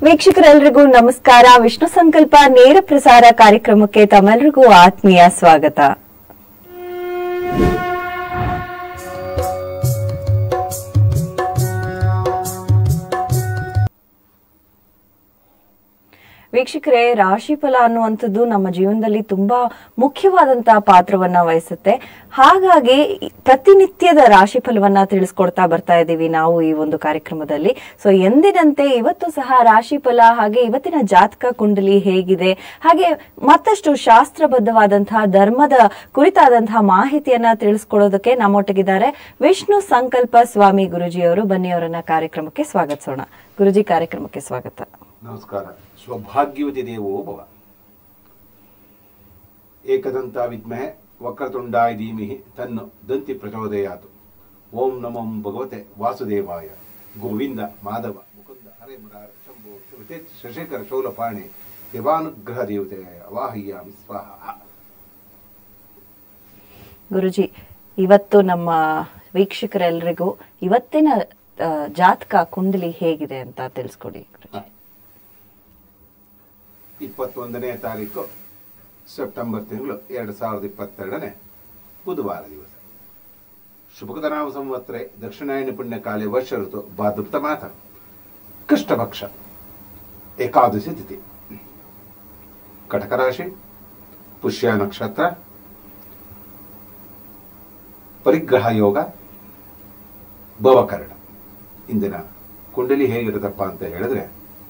ವೀಕ್ಷಕರೆಲ್ಲರಿಗೂ ನಮಸ್ಕಾರ ವಿಷ್ಣು ಸಂಕಲ್ಪ ನೇರ ಪ್ರಸಾರ ಕಾರ್ಯಕ್ರಮಕ್ಕೆ ತಮ್ಮೆಲ್ಲರಿಗೂ ಆತ್ಮೀಯ ಸ್ವಾಗತ ವೀಕ್ಷಕರೇ ರಾಶಿಫಲ ಅನ್ನುವಂಥದ್ದು ನಮ್ಮ ಜೀವನದಲ್ಲಿ ತುಂಬಾ ಮುಖ್ಯವಾದಂತಹ ಪಾತ್ರವನ್ನ ವಹಿಸುತ್ತೆ ಹಾಗಾಗಿ ಪ್ರತಿನಿತ್ಯದ ರಾಶಿಫಲವನ್ನ ತಿಳಿಸ್ಕೊಡ್ತಾ ಬರ್ತಾ ಇದ್ದೀವಿ ನಾವು ಈ ಒಂದು ಕಾರ್ಯಕ್ರಮದಲ್ಲಿ ಸೊ ಎಂದಿನಂತೆ ಇವತ್ತು ಸಹ ರಾಶಿಫಲ ಹಾಗೆ ಇವತ್ತಿನ ಜಾತಕ ಕುಂಡಲಿ ಹೇಗಿದೆ ಹಾಗೆ ಮತ್ತಷ್ಟು ಶಾಸ್ತ್ರಬದ್ಧವಾದಂತಹ ಧರ್ಮದ ಕುರಿತಾದಂತಹ ಮಾಹಿತಿಯನ್ನ ತಿಳಿಸ್ಕೊಡೋದಕ್ಕೆ ನಮ್ಮೊಟ್ಟಿಗಿದ್ದಾರೆ ವಿಷ್ಣು ಸಂಕಲ್ಪ ಸ್ವಾಮಿ ಗುರುಜಿಯವರು ಬನ್ನಿ ಅವರನ್ನ ಕಾರ್ಯಕ್ರಮಕ್ಕೆ ಸ್ವಾಗತಿಸೋಣ ಗುರುಜಿ ಕಾರ್ಯಕ್ರಮಕ್ಕೆ ಸ್ವಾಗತ ನಮಸ್ಕಾರ ಸ್ವಭಾಗ್ಯವತಿ ದೇವೋ ಭವ ಏಕದಂತ ವಿದ್ಮಹೆ ವಕ್ರತುಂಡಾಯ ಧೀಮಿಹಿ ತನ್ನು ದಂತಿ ಪ್ರಚೋದಯಾತು ಓಂ ನಮೋ ಭಗವತೆ ವಾಸುದೇವಾಯ ಗೋವಿಂದ ಮಾಧವ ಮುಕುಂದ ಹರೇ ಮುರಾರ ಶಂಭೋ ಶಿವತೆ ಶಶೇಖರ ಶೌಲಪಾಣಿ ದೇವಾನುಗ್ರಹ ದೇವತೆ ಅವಾಹಯ್ಯಾಮಿ ಸ್ವಾಹ ಗುರುಜಿ ಇವತ್ತು ನಮ್ಮ ವೀಕ್ಷಕರೆಲ್ಲರಿಗೂ ಇವತ್ತಿನ ಆ, ಜಾತಕ ಕುಂಡಲಿ ಹೇಗಿದೆ ಅಂತ ತಿಳಿಸ್ಕೊಡಿ ಗುರುಜಿ ಇಪ್ಪತ್ತೊಂದನೇ ತಾರೀಕು ಸೆಪ್ಟೆಂಬರ್ ತಿಂಗಳು ಎರಡು ಸಾವಿರದ ಇಪ್ಪತ್ತೆರಡನೇ ಬುಧವಾರ ದಿವಸ ಶುಭಕದನಾಮ ಸಂವತ್ಸರೆ ದಕ್ಷಿಣಾಯನ ಪುಣ್ಯಕಾಲೆ ವರ್ಷ ಋತು ಭಾದ್ರಪ್ತ ಮಾತ ಕೃಷ್ಣಪಕ್ಷ ಏಕಾದಶಿ ತಿಥಿ ಕಟಕ ರಾಶಿ ಪುಷ್ಯ ನಕ್ಷತ್ರ ಪರಿಗ್ರಹ ಯೋಗ ಭವಕರಣ ಇಂದಿನ ಕುಂಡಲಿ ಹೇಗಿರುತ್ತಪ್ಪ ಅಂತ ಹೇಳಿದ್ರೆ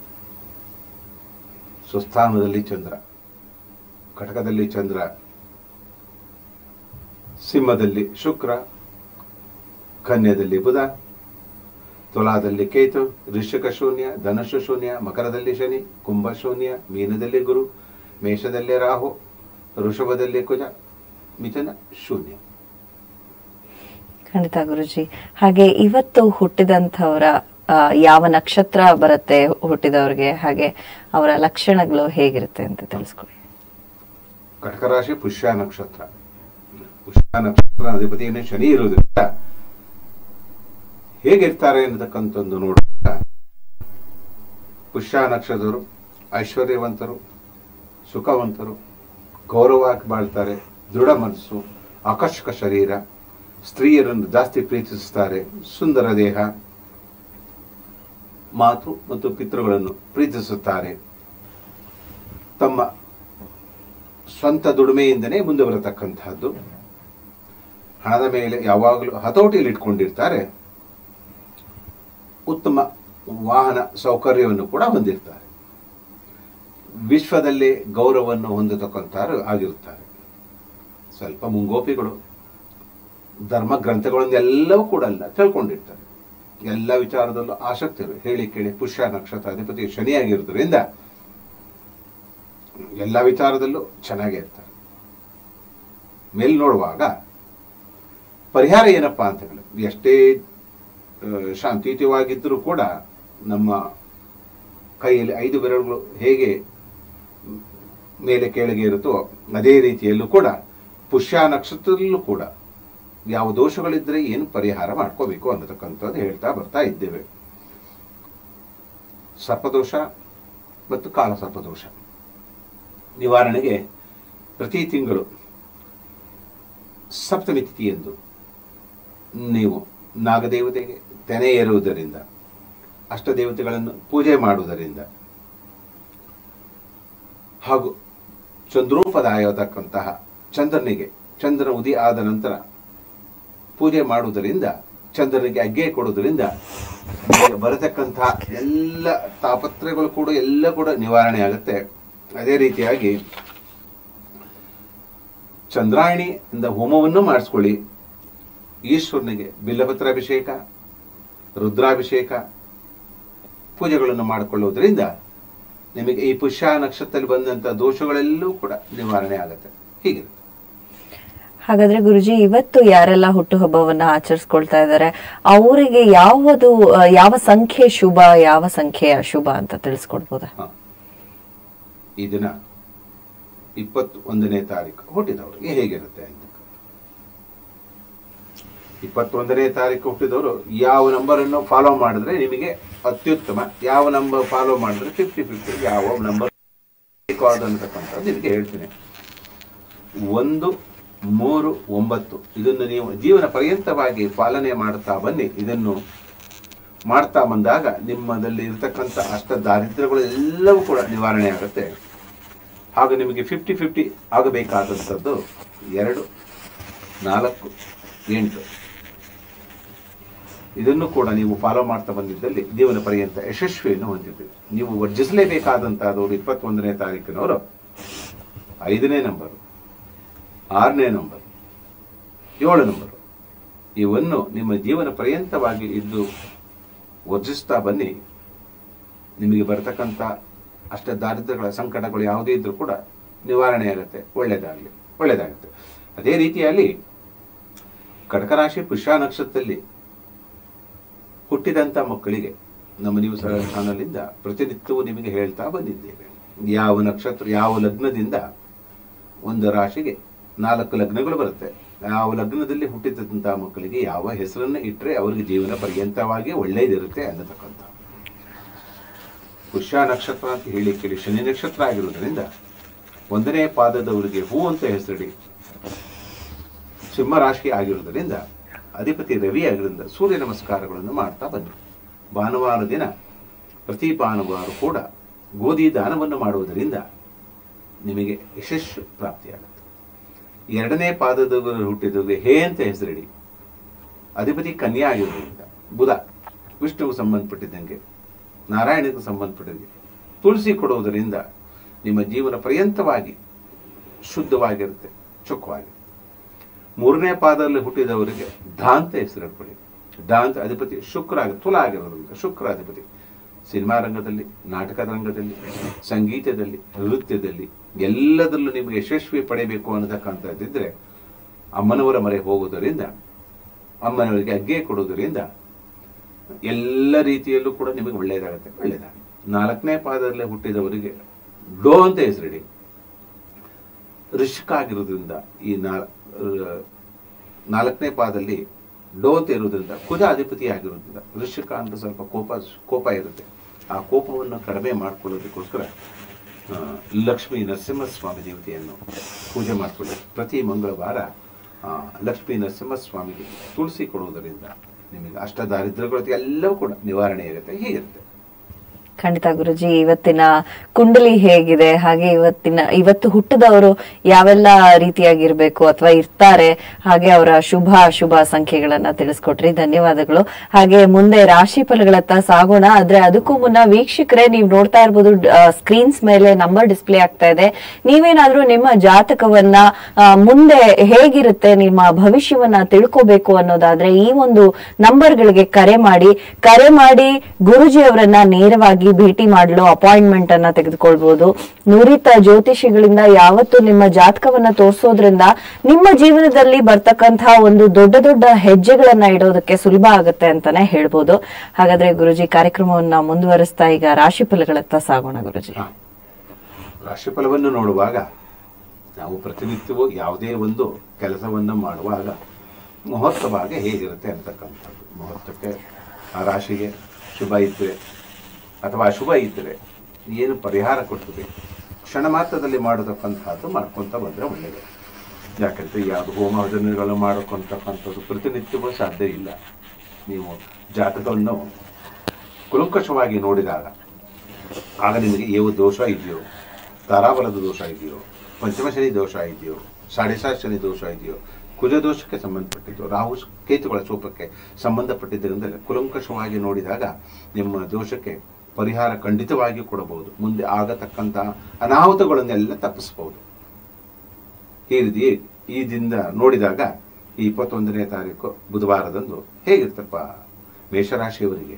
ಸ್ವಸ್ಥಾನದಲ್ಲಿ ಚಂದ್ರ ಕಟಕದಲ್ಲಿ ಚಂದ್ರ ಸಿಂಹದಲ್ಲಿ ಶುಕ್ರ ಕನ್ಯದಲ್ಲಿ ಬುಧ ತುಲಾದಲ್ಲಿ ಕೇತು ಋಷಿಕ ಶೂನ್ಯ ಧನುಷು ಶೂನ್ಯ ಮಕರದಲ್ಲಿ ಶನಿ ಕುಂಭ ಶೂನ್ಯ ಮೀನದಲ್ಲಿ ಗುರು ಮೇಷದಲ್ಲಿ ರಾಹು ಋಷಭದಲ್ಲಿ ಕುಜ ಮಿಥುನ ಶೂನ್ಯ ಖಂಡಿತ ಗುರುಜಿ ಹಾಗೆ ಇವತ್ತು ಹುಟ್ಟಿದಂಥವರ ಆ, ಯಾವ ನಕ್ಷತ್ರ ಬರುತ್ತೆ ಹುಟ್ಟಿದವ್ರಿಗೆ ಹಾಗೆ ಅವರ ಲಕ್ಷಣಗಳು ಹೇಗಿರುತ್ತೆ ಅಂತ ತಿಳಿಸ್ಕೊಡಿ ಕಟಕ ರಾಶಿ ಪುಷ್ಯ ನಕ್ಷತ್ರ ಪುಷ್ಯ ನಕ್ಷತ್ರ ಅಧಿಪತಿಯನ್ನೇ ಶನಿ ಇರುವುದರಿಂದ ಹೇಗಿರ್ತಾರೆ ಅನ್ನತಕ್ಕಂಥದ್ದು ನೋಡಿದಾಗ ಪುಷ್ಯ ನಕ್ಷತ್ರರು ಐಶ್ವರ್ಯವಂತರು ಸುಖವಂತರು ಗೌರವವಾಗಿ ಬಾಳ್ತಾರೆ ದೃಢ ಮನಸ್ಸು ಆಕರ್ಷಕ ಶರೀರ ಸ್ತ್ರೀಯರನ್ನು ಜಾಸ್ತಿ ಪ್ರೀತಿಸುತ್ತಾರೆ ಸುಂದರ ದೇಹ ಮಾತು ಮತ್ತು ಪಿತೃಗಳನ್ನು ಪ್ರೀತಿಸುತ್ತಾರೆ ತಮ್ಮ ಸ್ವಂತ ದುಡಿಮೆಯಿಂದನೇ ಮುಂದೆ ಬರತಕ್ಕಂತಹದ್ದು ಹಣದ ಮೇಲೆ ಯಾವಾಗಲೂ ಹತೋಟಿಯಲ್ಲಿ ಇಟ್ಕೊಂಡಿರ್ತಾರೆ ಉತ್ತಮ ವಾಹನ ಸೌಕರ್ಯವನ್ನು ಕೂಡ ಹೊಂದಿರ್ತಾರೆ ವಿಶ್ವದಲ್ಲಿ ಗೌರವವನ್ನು ಹೊಂದತಕ್ಕಂಥವ್ರು ಆಗಿರುತ್ತಾರೆ ಸ್ವಲ್ಪ ಮುಂಗೋಪಿಗಳು ಧರ್ಮ ಗ್ರಂಥಗಳನ್ನೆಲ್ಲವೂ ಕೂಡ ಅಲ್ಲ ತಿಳ್ಕೊಂಡಿರ್ತಾರೆ ಎಲ್ಲ ವಿಚಾರದಲ್ಲೂ ಆಸಕ್ತರು ಹೇಳಿ ಕೇಳಿ ಪುಷ್ಯ ನಕ್ಷತ್ರ ಅಧಿಪತಿ ಶನಿಯಾಗಿರೋದ್ರಿಂದ ಎಲ್ಲ ವಿಚಾರದಲ್ಲೂ ಚೆನ್ನಾಗೇ ಇರ್ತಾರೆ ಮೇಲ್ ನೋಡುವಾಗ ಪರಿಹಾರ ಏನಪ್ಪಾ ಅಂತ ಹೇಳಿ ಎಷ್ಟೇ ಆ, ಶಾಂತಿಯುತವಾಗಿದ್ದರೂ ಕೂಡ ನಮ್ಮ ಕೈಯಲ್ಲಿ ಐದು ಬೆರಳುಗಳು ಹೇಗೆ ಮೇಲೆ ಕೆಳಗೆ ಇರುತ್ತೋ ಅದೇ ರೀತಿಯಲ್ಲೂ ಕೂಡ ಪುಷ್ಯ ನಕ್ಷತ್ರದಲ್ಲೂ ಕೂಡ ಯಾವ ದೋಷಗಳಿದ್ರೆ ಏನು ಪರಿಹಾರ ಮಾಡ್ಕೋಬೇಕು ಅನ್ನತಕ್ಕಂಥದ್ದು ಹೇಳ್ತಾ ಬರ್ತಾ ಇದ್ದೇವೆ ಸರ್ಪದೋಷ ಮತ್ತು ಕಾಲ ಸರ್ಪದೋಷ ನಿವಾರಣೆಗೆ ಪ್ರತಿ ತಿಂಗಳು ಸಪ್ತಮಿ ತಿಥಿಯಂದು ನೀವು ನಾಗದೇವತೆಗೆ ತೆನೆ ಏರುವುದರಿಂದ ಅಷ್ಟದೇವತೆಗಳನ್ನು ಪೂಜೆ ಮಾಡುವುದರಿಂದ ಹಾಗೂ ಚಂದ್ರೋಪದಾಯತಕ್ಕಂತಹ ಚಂದ್ರನಿಗೆ ಚಂದ್ರನ ಉದಿ ಆದ ನಂತರ ಪೂಜೆ ಮಾಡುವುದರಿಂದ ಚಂದ್ರನಿಗೆ ಅಗ್ಗೆ ಕೊಡುವುದರಿಂದ ನಿಮಗೆ ಬರತಕ್ಕಂತಹ ಎಲ್ಲ ತಾಪತ್ರಗಳು ಕೂಡ ಎಲ್ಲ ಕೂಡ ನಿವಾರಣೆ ಆಗುತ್ತೆ ಅದೇ ರೀತಿಯಾಗಿ ಚಂದ್ರಾಯಣಿ ಇಂದ ಹೋಮವನ್ನು ಮಾಡಿಸ್ಕೊಳ್ಳಿ ಈಶ್ವರನಿಗೆ ಬಿಲ್ಲಪತ್ರಾಭಿಷೇಕ ರುದ್ರಾಭಿಷೇಕ ಪೂಜೆಗಳನ್ನು ಮಾಡಿಕೊಳ್ಳುವುದರಿಂದ ನಿಮಗೆ ಈ ಪುಷ್ಯ ನಕ್ಷತ್ರದಲ್ಲಿ ಬಂದಂತ ದೋಷಗಳೆಲ್ಲವೂ ಕೂಡ ನಿವಾರಣೆ ಆಗುತ್ತೆ ಹೀಗಿರುತ್ತೆ ಹಾಗಾದ್ರೆ ಗುರುಜಿ ಇವತ್ತು ಯಾರೆಲ್ಲ ಹುಟ್ಟುಹಬ್ಬವನ್ನ ಆಚರಿಸ್ಕೊಳ್ತಾ ಇದ್ದಾರೆ ಅವರಿಗೆ ಯಾವುದು ಆ, ಯಾವ ಸಂಖ್ಯೆ ಶುಭ ಯಾವ ಸಂಖ್ಯೆ ಅಶುಭ ಅಂತ ತಿಳಿಸ್ಕೊಡ್ಬೋದಾ ಹ. ಈ ದಿನ ಇಪ್ಪತ್ತು ಒಂದನೇ ತಾರೀಕು ಹುಟ್ಟಿದವರಿಗೆ ಹೇಗಿರುತ್ತೆ ಅಂತ ಇಪ್ಪತ್ತೊಂದನೇ ತಾರೀಕು ಹುಟ್ಟಿದವರು ಯಾವ ನಂಬರನ್ನು ಫಾಲೋ ಮಾಡಿದ್ರೆ ನಿಮಗೆ ಅತ್ಯುತ್ತಮ ಯಾವ ನಂಬರ್ ಫಾಲೋ ಮಾಡಿದ್ರೆ ಫಿಫ್ಟಿ ಫಿಫ್ಟಿ ಯಾವ ನಂಬರ್ ರೆಕಾರ್ಡ್ ಅಂತಕ್ಕಂಥದ್ದು ನಿಮಗೆ ಹೇಳ್ತೀನಿ ಒಂದು ಮೂರು ಒಂಬತ್ತು ಇದನ್ನು ನೀವು ಜೀವನ ಪರ್ಯಂತವಾಗಿ ಪಾಲನೆ ಮಾಡ್ತಾ ಬನ್ನಿ ಇದನ್ನು ಮಾಡ್ತಾ ಬಂದಾಗ ನಿಮ್ಮದಲ್ಲಿ ಇರತಕ್ಕಂಥ ಅಷ್ಟ ದಾರಿದ್ರ್ಯಗಳು ಎಲ್ಲವೂ ಕೂಡ ನಿವಾರಣೆ ಆಗುತ್ತೆ ಹಾಗೂ ನಿಮಗೆ ಫಿಫ್ಟಿ ಫಿಫ್ಟಿ ಆಗಬೇಕಾದಂಥದ್ದು ಎರಡು ನಾಲ್ಕು ಎಂಟು ಇದನ್ನು ಕೂಡ ನೀವು ಫಾಲೋ ಮಾಡ್ತಾ ಬಂದಿದ್ದಲ್ಲಿ ಜೀವನ ಪರ್ಯಂತ ಯಶಸ್ವಿಯನ್ನು ಹೊಂದಿದ್ದೀವಿ ನೀವು ವರ್ಜಿಸಲೇಬೇಕಾದಂತಹದವರು ಇಪ್ಪತ್ತೊಂದನೇ ತಾರೀಕಿನವರು ಐದನೇ ನಂಬರು ಆರನೇ ನಂಬರ್ ಏಳು ನಂಬರು ಇವನ್ನು ನಿಮ್ಮ ಜೀವನ ಪರ್ಯಂತವಾಗಿ ಇದ್ದು ವರ್ಜಿಸ್ತಾ ಬನ್ನಿ ನಿಮಗೆ ಬರತಕ್ಕಂಥ ಅಷ್ಟ ದಾರಿದ್ರ್ಯಗಳ ಸಂಕಟಗಳು ಯಾವುದೇ ಇದ್ರೂ ಕೂಡ ನಿವಾರಣೆ ಆಗುತ್ತೆ ಒಳ್ಳೆಯದಾಗಲಿ ಒಳ್ಳೆಯದಾಗುತ್ತೆ ಅದೇ ರೀತಿಯಲ್ಲಿ ಕಟಕ ರಾಶಿ ಪುಷ್ಯ ನಕ್ಷತ್ರದಲ್ಲಿ ಹುಟ್ಟಿದಂಥ ಮಕ್ಕಳಿಗೆ ನಮ್ಮ ನ್ಯೂಸ್ ಚಾನಲಿಂದ ಪ್ರತಿನಿತ್ಯವೂ ನಿಮಗೆ ಹೇಳ್ತಾ ಬಂದಿದ್ದೇವೆ ಯಾವ ನಕ್ಷತ್ರ ಯಾವ ಲಗ್ನದಿಂದ ಒಂದು ರಾಶಿಗೆ ನಾಲ್ಕು ಲಗ್ನಗಳು ಬರುತ್ತೆ ಯಾವ ಲಗ್ನದಲ್ಲಿ ಹುಟ್ಟಿದಂತಹ ಮಕ್ಕಳಿಗೆ ಯಾವ ಹೆಸರನ್ನು ಇಟ್ಟರೆ ಅವರಿಗೆ ಜೀವನ ಪರ್ಯಂತವಾಗಿ ಒಳ್ಳೆಯದಿರುತ್ತೆ ಅನ್ನತಕ್ಕಂಥ ಪುಷ್ಯ ನಕ್ಷತ್ರ ಅಂತ ಹೇಳಿ ಕೇಳಿ ಶನಿ ನಕ್ಷತ್ರ ಆಗಿರುವುದರಿಂದ ಒಂದನೇ ಪಾದದವರಿಗೆ ಹೂ ಅಂತ ಹೆಸರಿಡಿ ಸಿಂಹ ರಾಶಿ ಆಗಿರುವುದರಿಂದ ಅಧಿಪತಿ ರವಿ ಆಗಿರೋದ್ರಿಂದ ಸೂರ್ಯ ನಮಸ್ಕಾರಗಳನ್ನು ಮಾಡ್ತಾ ಬಂದರು ಭಾನುವಾರ ದಿನ ಪ್ರತಿ ಭಾನುವಾರ ಕೂಡ ಗೋಧಿ ದಾನವನ್ನು ಮಾಡುವುದರಿಂದ ನಿಮಗೆ ಯಶಸ್ಸು ಪ್ರಾಪ್ತಿಯಾಗುತ್ತೆ ಎರಡನೇ ಪಾದದವರು ಹುಟ್ಟಿದವರಿಗೆ ಹೇ ಅಂತ ಹೆಸರಿಡಿ ಅಧಿಪತಿ ಕನ್ಯಾ ಆಗಿರೋದ್ರಿಂದ ಬುಧ ವಿಷ್ಣುವು ಸಂಬಂಧಪಟ್ಟಿದ್ದಂಗೆ ನಾರಾಯಣಕ್ಕೆ ಸಂಬಂಧಪಟ್ಟಿದ್ದಂಗೆ ತುಳಸಿ ಕೊಡುವುದರಿಂದ ನಿಮ್ಮ ಜೀವನ ಪರ್ಯಂತವಾಗಿ ಶುದ್ಧವಾಗಿರುತ್ತೆ ಚೊಕ್ಕವಾಗಿರುತ್ತೆ ಮೂರನೇ ಪಾದದಲ್ಲಿ ಹುಟ್ಟಿದವರಿಗೆ ಧಾಂತ ಹೆಸರಿಡ್ಕೊಳ್ಳಿ ಧಾಂತ ಅಧಿಪತಿ ಶುಕ್ರ ಆಗಿ ತುಲ ಆಗಿರೋದ್ರಿಂದ ಶುಕ್ರ ಅಧಿಪತಿ ಸಿನಿಮಾ ರಂಗದಲ್ಲಿ ನಾಟಕದ ರಂಗದಲ್ಲಿ ಸಂಗೀತದಲ್ಲಿ ನೃತ್ಯದಲ್ಲಿ ಎಲ್ಲದರಲ್ಲೂ ನಿಮಗೆ ಯಶಸ್ವಿ ಪಡೆಯಬೇಕು ಅನ್ನತಕ್ಕಂಥದ್ದಿದ್ರೆ ಅಮ್ಮನವರ ಮರೆ ಹೋಗುವುದರಿಂದ ಅಮ್ಮನವರಿಗೆ ಅಗ್ಗೆ ಕೊಡುವುದರಿಂದ ಎಲ್ಲ ರೀತಿಯಲ್ಲೂ ಕೂಡ ನಿಮಗೆ ಒಳ್ಳೆಯದಾಗುತ್ತೆ ಒಳ್ಳೆಯದಾಗುತ್ತೆ ನಾಲ್ಕನೇ ಪಾದದಲ್ಲಿ ಹುಟ್ಟಿದವರಿಗೆ ಡೋ ಅಂತ ಹೆಸರಿಡಿ ಋಷಿಕ ಆಗಿರೋದ್ರಿಂದ ಈ ನಾ- ರ- ನಾಲ್ಕನೇ ಪಾದಲ್ಲಿ ಡೋ ಅಂತ ಇರೋದ್ರಿಂದ ಕುಜ ಅಧಿಪತಿ ಆಗಿರೋದ್ರಿಂದ ಋಷಿಕ ಅಂತ ಸ್ವಲ್ಪ ಕೋಪ ಕೋಪ ಇರುತ್ತೆ ಆ ಕೋಪವನ್ನು ಕಡಿಮೆ ಮಾಡ್ಕೊಳ್ಳೋದಕ್ಕೋಸ್ಕರ ಆ, ಲಕ್ಷ್ಮೀ ನರಸಿಂಹಸ್ವಾಮಿ ದೇವತೆಯನ್ನು ಪೂಜೆ ಮಾಡಿಕೊಳ್ಳಿ ಪ್ರತಿ ಮಂಗಳವಾರ ಆ, ಲಕ್ಷ್ಮೀ ನರಸಿಂಹಸ್ವಾಮಿಗೆ ತುಳಸಿ ಕೊಡುವುದರಿಂದ ನಿಮಗೆ ಅಷ್ಟ ದಾರಿದ್ರ್ಯಗಳು ಎಲ್ಲವೂ ಕೂಡ ನಿವಾರಣೆ ಆಗುತ್ತೆ ಹೀಗಿರುತ್ತೆ ಖಂಡಿತ ಗುರುಜಿ ಇವತ್ತಿನ ಕುಂಡಲಿ ಹೇಗಿದೆ ಹಾಗೆ ಇವತ್ತಿನ ಇವತ್ತು ಹುಟ್ಟಿದವರು ಯಾವೆಲ್ಲ ರೀತಿಯಾಗಿರ್ಬೇಕು ಅಥವಾ ಇರ್ತಾರೆ ಹಾಗೆ ಅವರ ಶುಭ ಅಶುಭ ಸಂಖ್ಯೆಗಳನ್ನ ತಿಳಿಸ್ಕೊಟ್ರಿ ಧನ್ಯವಾದಗಳು ಹಾಗೆ ಮುಂದೆ ರಾಶಿ ಫಲಗಳತ್ತ ಸಾಗೋಣ ಆದ್ರೆ ಅದಕ್ಕೂ ಮುನ್ನ ವೀಕ್ಷಕರೇ ನೀವು ನೋಡ್ತಾ ಇರ್ಬೋದು ಸ್ಕ್ರೀನ್ಸ್ ಮೇಲೆ ನಂಬರ್ ಡಿಸ್ಪ್ಲೇ ಆಗ್ತಾ ಇದೆ ನೀವೇನಾದ್ರೂ ನಿಮ್ಮ ಜಾತಕವನ್ನ ಆ, ಮುಂದೆ ಹೇಗಿರುತ್ತೆ ನಿಮ್ಮ ಭವಿಷ್ಯವನ್ನ ತಿಳ್ಕೋಬೇಕು ಅನ್ನೋದಾದ್ರೆ ಈ ಒಂದು ನಂಬರ್ಗಳಿಗೆ ಕರೆ ಮಾಡಿ ಕರೆ ಮಾಡಿ ಗುರುಜಿ ಅವರನ್ನ ನೇರವಾಗಿ ಭೇಟಿ ಮಾಡಲು ಅಪಾಯಿಂಟ್ಮೆಂಟ್ ಅನ್ನ ತೆಗೆದುಕೊಳ್ಬಹುದು ನುರಿತ ಜ್ಯೋತಿಷಿಗಳಿಂದ ಯಾವತ್ತು ನಿಮ್ಮ ಜಾತಕವನ್ನ ತೋರಿಸೋದ್ರಿಂದ ನಿಮ್ಮ ಜೀವನದಲ್ಲಿ ಬರ್ತಕ್ಕಂತಹ ಒಂದು ದೊಡ್ಡ ದೊಡ್ಡ ಹೆಜ್ಜೆಗಳನ್ನ ಇಡೋದಕ್ಕೆ ಸುಲಭ ಆಗುತ್ತೆ ಅಂತಾನೆ ಹೇಳ್ಬೋದು ಹಾಗಾದ್ರೆ ಗುರುಜಿ ಕಾರ್ಯಕ್ರಮವನ್ನ ಮುಂದುವರಿಸ್ತಾ ಈಗ ರಾಶಿ ಫಲಗಳತ್ತ ಸಾಗೋಣ ಗುರುಜಿ ಹಾ. ರಾಶಿಫಲವನ್ನು ನೋಡುವಾಗ ನಾವು ಪ್ರತಿನಿತ್ಯವೂ ಯಾವುದೇ ಒಂದು ಕೆಲಸವನ್ನು ಮಾಡುವಾಗ ಮುಹೂರ್ತವಾಗಿ ಹೇಗಿರುತ್ತೆ ಅಂತಕ್ಕಂಥದ್ದು ಮುಹೂರ್ತಕ್ಕೆ ಆ ರಾಶಿಗೆ ಶುಭ ಇದ್ದರೆ ಅಥವಾ ಅಶುಭ ಇದ್ದರೆ ಏನು ಪರಿಹಾರ ಕೊಡ್ತದೆ ಕ್ಷಣ ಮಾತ್ರದಲ್ಲಿ ಮಾಡತಕ್ಕಂಥದ್ದು ಮಾಡ್ಕೊತ ಬಂದರೆ ಒಳ್ಳೆಯದು ಯಾಕಂದರೆ ಯಾವುದು ಹೋಮ ಹವನಗಳು ಮಾಡಕ್ಕಂತಕ್ಕಂಥದ್ದು ಪ್ರತಿನಿತ್ಯವೂ ಸಾಧ್ಯ ಇಲ್ಲ ನೀವು ಜಾತಕವನ್ನು ಕುಲಂಕಷವಾಗಿ ನೋಡಿದಾಗ ಆಗ ನಿಮಗೆ ಯಾವ ದೋಷ ಇದೆಯೋ ತಾರಾಬಲದ ದೋಷ ಇದೆಯೋ ಪಂಚಮಶನಿ ದೋಷ ಇದೆಯೋ ಸಾಡೆಸಾತ್ ಶನಿ ದೋಷ ಇದೆಯೋ ಕುಜ ದೋಷಕ್ಕೆ ಸಂಬಂಧಪಟ್ಟಿದ್ದು ರಾಹು ಕೇತುಗಳ ಸೂಪಕ್ಕೆ ಸಂಬಂಧಪಟ್ಟಿದ್ದರಿಂದ ಕುಲಂಕಷವಾಗಿ ನೋಡಿದಾಗ ನಿಮ್ಮ ದೋಷಕ್ಕೆ ಪರಿಹಾರ ಖಂಡಿತವಾಗಿಯೂ ಕೊಡಬಹುದು ಮುಂದೆ ಆಗತಕ್ಕಂತಹ ಅನಾಹುತಗಳನ್ನೆಲ್ಲ ತಪ್ಪಿಸಬಹುದು ಈ ರೀತಿ ಈ ದಿನ ನೋಡಿದಾಗ ಈ ಇಪ್ಪತ್ತೊಂದನೇ ತಾರೀಕು ಬುಧವಾರದಂದು ಹೇಗಿರ್ತಪ್ಪ ಮೇಷರಾಶಿಯವರಿಗೆ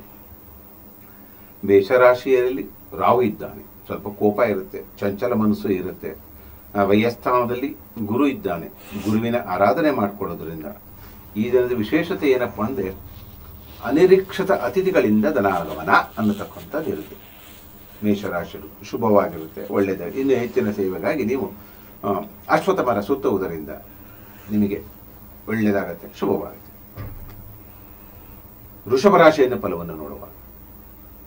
ಮೇಷರಾಶಿಯಲ್ಲಿ ರಾಹು ಇದ್ದಾನೆ ಸ್ವಲ್ಪ ಕೋಪ ಇರುತ್ತೆ ಚಂಚಲ ಮನಸ್ಸು ಇರುತ್ತೆ ಆ ವಯಸ್ಥಾನದಲ್ಲಿ ಗುರು ಇದ್ದಾನೆ ಗುರುವಿನ ಆರಾಧನೆ ಮಾಡಿಕೊಳ್ಳೋದ್ರಿಂದ ಈ ದಿನದ ವಿಶೇಷತೆ ಏನಪ್ಪ ಅಂದರೆ ಅನಿರೀಕ್ಷಿತ ಅತಿಥಿಗಳಿಂದ ಧನಾಗಮನ ಅನ್ನತಕ್ಕಂಥದ್ದು ಇರುತ್ತೆ ಮೇಷರಾಶಿಗಳು ಶುಭವಾಗಿರುತ್ತೆ ಒಳ್ಳೆಯದಾಗಿ ಇನ್ನು ಹೆಚ್ಚಿನ ಸೇವೆಗಾಗಿ ನೀವು ಆ, ಅಶ್ವತ್ಥ ಮರ ಸುತ್ತುವುದರಿಂದ ನಿಮಗೆ ಒಳ್ಳೆಯದಾಗತ್ತೆ ಶುಭವಾಗುತ್ತೆ ವೃಷಭ ರಾಶಿಯನ್ನು ಫಲವನ್ನು ನೋಡುವ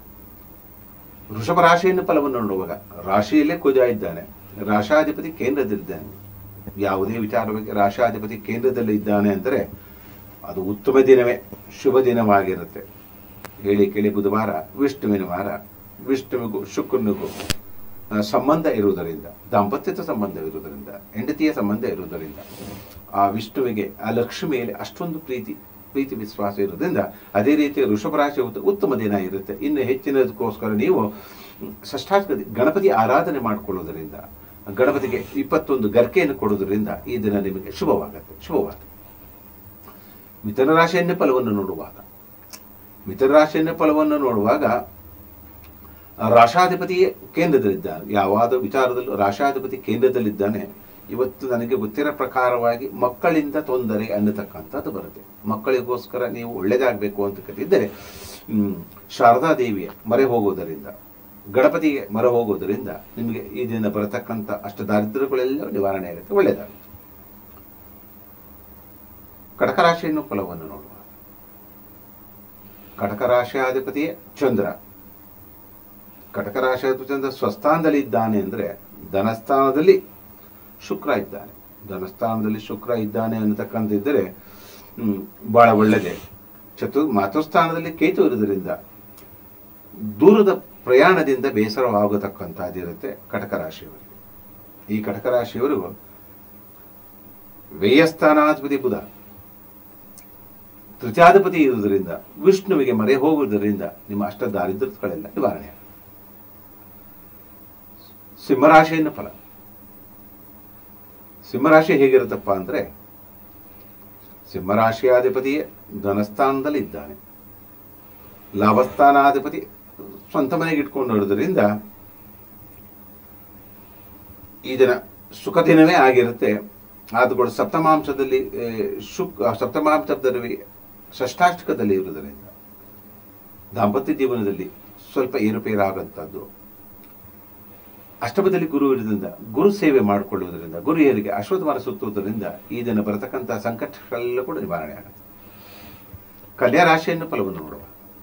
ವೃಷಭ ರಾಶಿಯನ್ನು ಫಲವನ್ನು ನೋಡುವಾಗ ರಾಶಿಯಲ್ಲೇ ಕುಜ ಇದ್ದಾನೆ ರಾಶಾಧಿಪತಿ ಕೇಂದ್ರದಲ್ಲಿದ್ದಾನೆ ಯಾವುದೇ ವಿಚಾರವಾಗಿ ರಾಶಾಧಿಪತಿ ಕೇಂದ್ರದಲ್ಲಿ ಇದ್ದಾನೆ ಅಂದರೆ ಅದು ಉತ್ತಮ ದಿನವೇ ಶುಭ ದಿನವಾಗಿರುತ್ತೆ ಹೇಳಿ ಕೇಳಿ ಬುಧವಾರ ವಿಷ್ಣುವಿನ ವಾರ ವಿಷ್ಣುವಿಗೂ ಶುಕ್ರನಿಗೂ ಆ, ಸಂಬಂಧ ಇರುವುದರಿಂದ ದಾಂಪತ್ಯದ ಸಂಬಂಧವಿರುವುದರಿಂದ ಹೆಂಡತಿಯ ಸಂಬಂಧ ಇರುವುದರಿಂದ ಆ ವಿಷ್ಣುವಿಗೆ ಆ ಲಕ್ಷ್ಮಿಯಲ್ಲಿ ಅಷ್ಟೊಂದು ಪ್ರೀತಿ ಪ್ರೀತಿ ವಿಶ್ವಾಸ ಇರೋದ್ರಿಂದ ಅದೇ ರೀತಿ ವೃಷಭ ರಾಶಿ ಉತ್ತ- ಉತ್ತಮ ದಿನ ಇರುತ್ತೆ ಇನ್ನು ಹೆಚ್ಚಿನದಕ್ಕೋಸ್ಕರ ನೀವು ಷಷ್ಠಾಧಿಪತಿ ಗಣಪತಿ ಆರಾಧನೆ ಮಾಡಿಕೊಳ್ಳುವುದರಿಂದ ಗಣಪತಿಗೆ ಇಪ್ಪತ್ತೊಂದು ಗರ್ಕೆಯನ್ನು ಕೊಡುವುದರಿಂದ ಈ ದಿನ ನಿಮಗೆ ಶುಭವಾಗುತ್ತೆ ಶುಭವಾಗುತ್ತೆ ಮಿಥುನ ರಾಶಿಯನ್ನೇ ಫಲವನ್ನು ನೋಡುವಾಗ ಮಿಥುನ ರಾಶಿಯನ್ನೇ ಫಲವನ್ನು ನೋಡುವಾಗ ರಾಶಾಧಿಪತಿಯೇ ಕೇಂದ್ರದಲ್ಲಿದ್ದಾನೆ ಯಾವಾದ ವಿಚಾರದಲ್ಲೂ ರಾಶಾಧಿಪತಿ ಕೇಂದ್ರದಲ್ಲಿದ್ದಾನೆ ಇವತ್ತು ನನಗೆ ಗೊತ್ತಿರೋ ಪ್ರಕಾರವಾಗಿ ಮಕ್ಕಳಿಂದ ತೊಂದರೆ ಅನ್ನತಕ್ಕಂಥದ್ದು ಬರುತ್ತೆ ಮಕ್ಕಳಿಗೋಸ್ಕರ ನೀವು ಒಳ್ಳೇದಾಗಬೇಕು ಅಂತ ಕರೆದಿದ್ದರೆ ಹ್ಮ್, ಶಾರದಾ ದೇವಿಯ ಮೊರೆ ಹೋಗೋದರಿಂದ ಗಣಪತಿಗೆ ಮೊರೆ ಹೋಗೋದರಿಂದ ನಿಮಗೆ ಈ ದಿನ ಬರತಕ್ಕಂಥ ಅಷ್ಟ ದಾರಿದ್ರ್ಯಗಳೆಲ್ಲ ನಿವಾರಣೆ ಆಗುತ್ತೆ ಒಳ್ಳೆಯದಾಗುತ್ತೆ ಕಟಕ ರಾಶಿಯನ್ನು ಫಲವನ್ನು ನೋಡುವ ಕಟಕ ರಾಶಿಯಾಧಿಪತಿಯೇ ಚಂದ್ರ ಕಟಕ ರಾಶಿಯಾಧಿಪತಿ ಚಂದ್ರ ಸ್ವಸ್ಥಾನದಲ್ಲಿ ಇದ್ದಾನೆ ಅಂದ್ರೆ ಧನಸ್ಥಾನದಲ್ಲಿ ಶುಕ್ರ ಇದ್ದಾನೆ ಧನಸ್ಥಾನದಲ್ಲಿ ಶುಕ್ರ ಇದ್ದಾನೆ ಅನ್ನತಕ್ಕಂತಿದ್ದರೆ ಹ್ಮ್, ಬಹಳ ಒಳ್ಳೆಯದೇ ಚತು ಮಾತೃಸ್ಥಾನದಲ್ಲಿ ಕೇತು ಇರುವುದರಿಂದ ದೂರದ ಪ್ರಯಾಣದಿಂದ ಬೇಸರವಾಗತಕ್ಕಂಥದ್ದಿರುತ್ತೆ ಕಟಕ ರಾಶಿಯವರಿಗೆ ಈ ಕಟಕ ರಾಶಿಯವರಿಗೂ ವ್ಯಯಸ್ಥಾನಾಧಿಪತಿ ಬುಧ ತೃತೀಯಾಧಿಪತಿ ಇರುವುದರಿಂದ ವಿಷ್ಣುವಿಗೆ ಮರೆ ಹೋಗುವುದರಿಂದ ನಿಮ್ಮ ಅಷ್ಟ ದಾರಿದ್ರ್ಯಗಳೆಲ್ಲ ನಿವಾರಣೆ ಆಗುತ್ತೆ. ಸಿಂಹರಾಶಿಯನ್ನು ಫಲ ಸಿಂಹರಾಶಿ ಹೇಗಿರುತ್ತಪ್ಪ ಅಂದ್ರೆ ಸಿಂಹರಾಶಿಯಾಧಿಪತಿಯೇ ಧನಸ್ಥಾನದಲ್ಲಿ ಇದ್ದಾನೆ ಲಾಭಸ್ಥಾನಾಧಿಪತಿ ಸ್ವಂತ ಮನೆಗೆ ಇಟ್ಕೊಂಡು ನೋಡೋದ್ರಿಂದ ಈ ದಿನ ಸುಖ ದಿನವೇ ಆಗಿರುತ್ತೆ ಆದ್ರೂ ಸಪ್ತಮಾಂಶದಲ್ಲಿ ಆ, ಶುಕ್ ಸಪ್ತಮಾಂಶದಲ್ಲಿ ಷಷ್ಟಾಷ್ಟಕದಲ್ಲಿ ಇರುವುದರಿಂದ ದಾಂಪತ್ಯ ಜೀವನದಲ್ಲಿ ಸ್ವಲ್ಪ ಏರುಪೇರಾಗಂಥದ್ದು ಅಷ್ಟಮದಲ್ಲಿ ಗುರು ಇರೋದ್ರಿಂದ ಗುರು ಸೇವೆ ಮಾಡಿಕೊಳ್ಳುವುದರಿಂದ ಗುರುಹಿಯರಿಗೆ ಅಶ್ವತ್ಥಮಾನ ಸುತ್ತುವುದರಿಂದ ಈ ದಿನ ಬರತಕ್ಕಂಥ ಸಂಕಟಗಳೆಲ್ಲ ಕೂಡ ನಿವಾರಣೆ ಆಗುತ್ತೆ ಕನ್ಯಾ ರಾಶಿಯನ್ನು ಫಲವನ್ನು ನೋಡುವ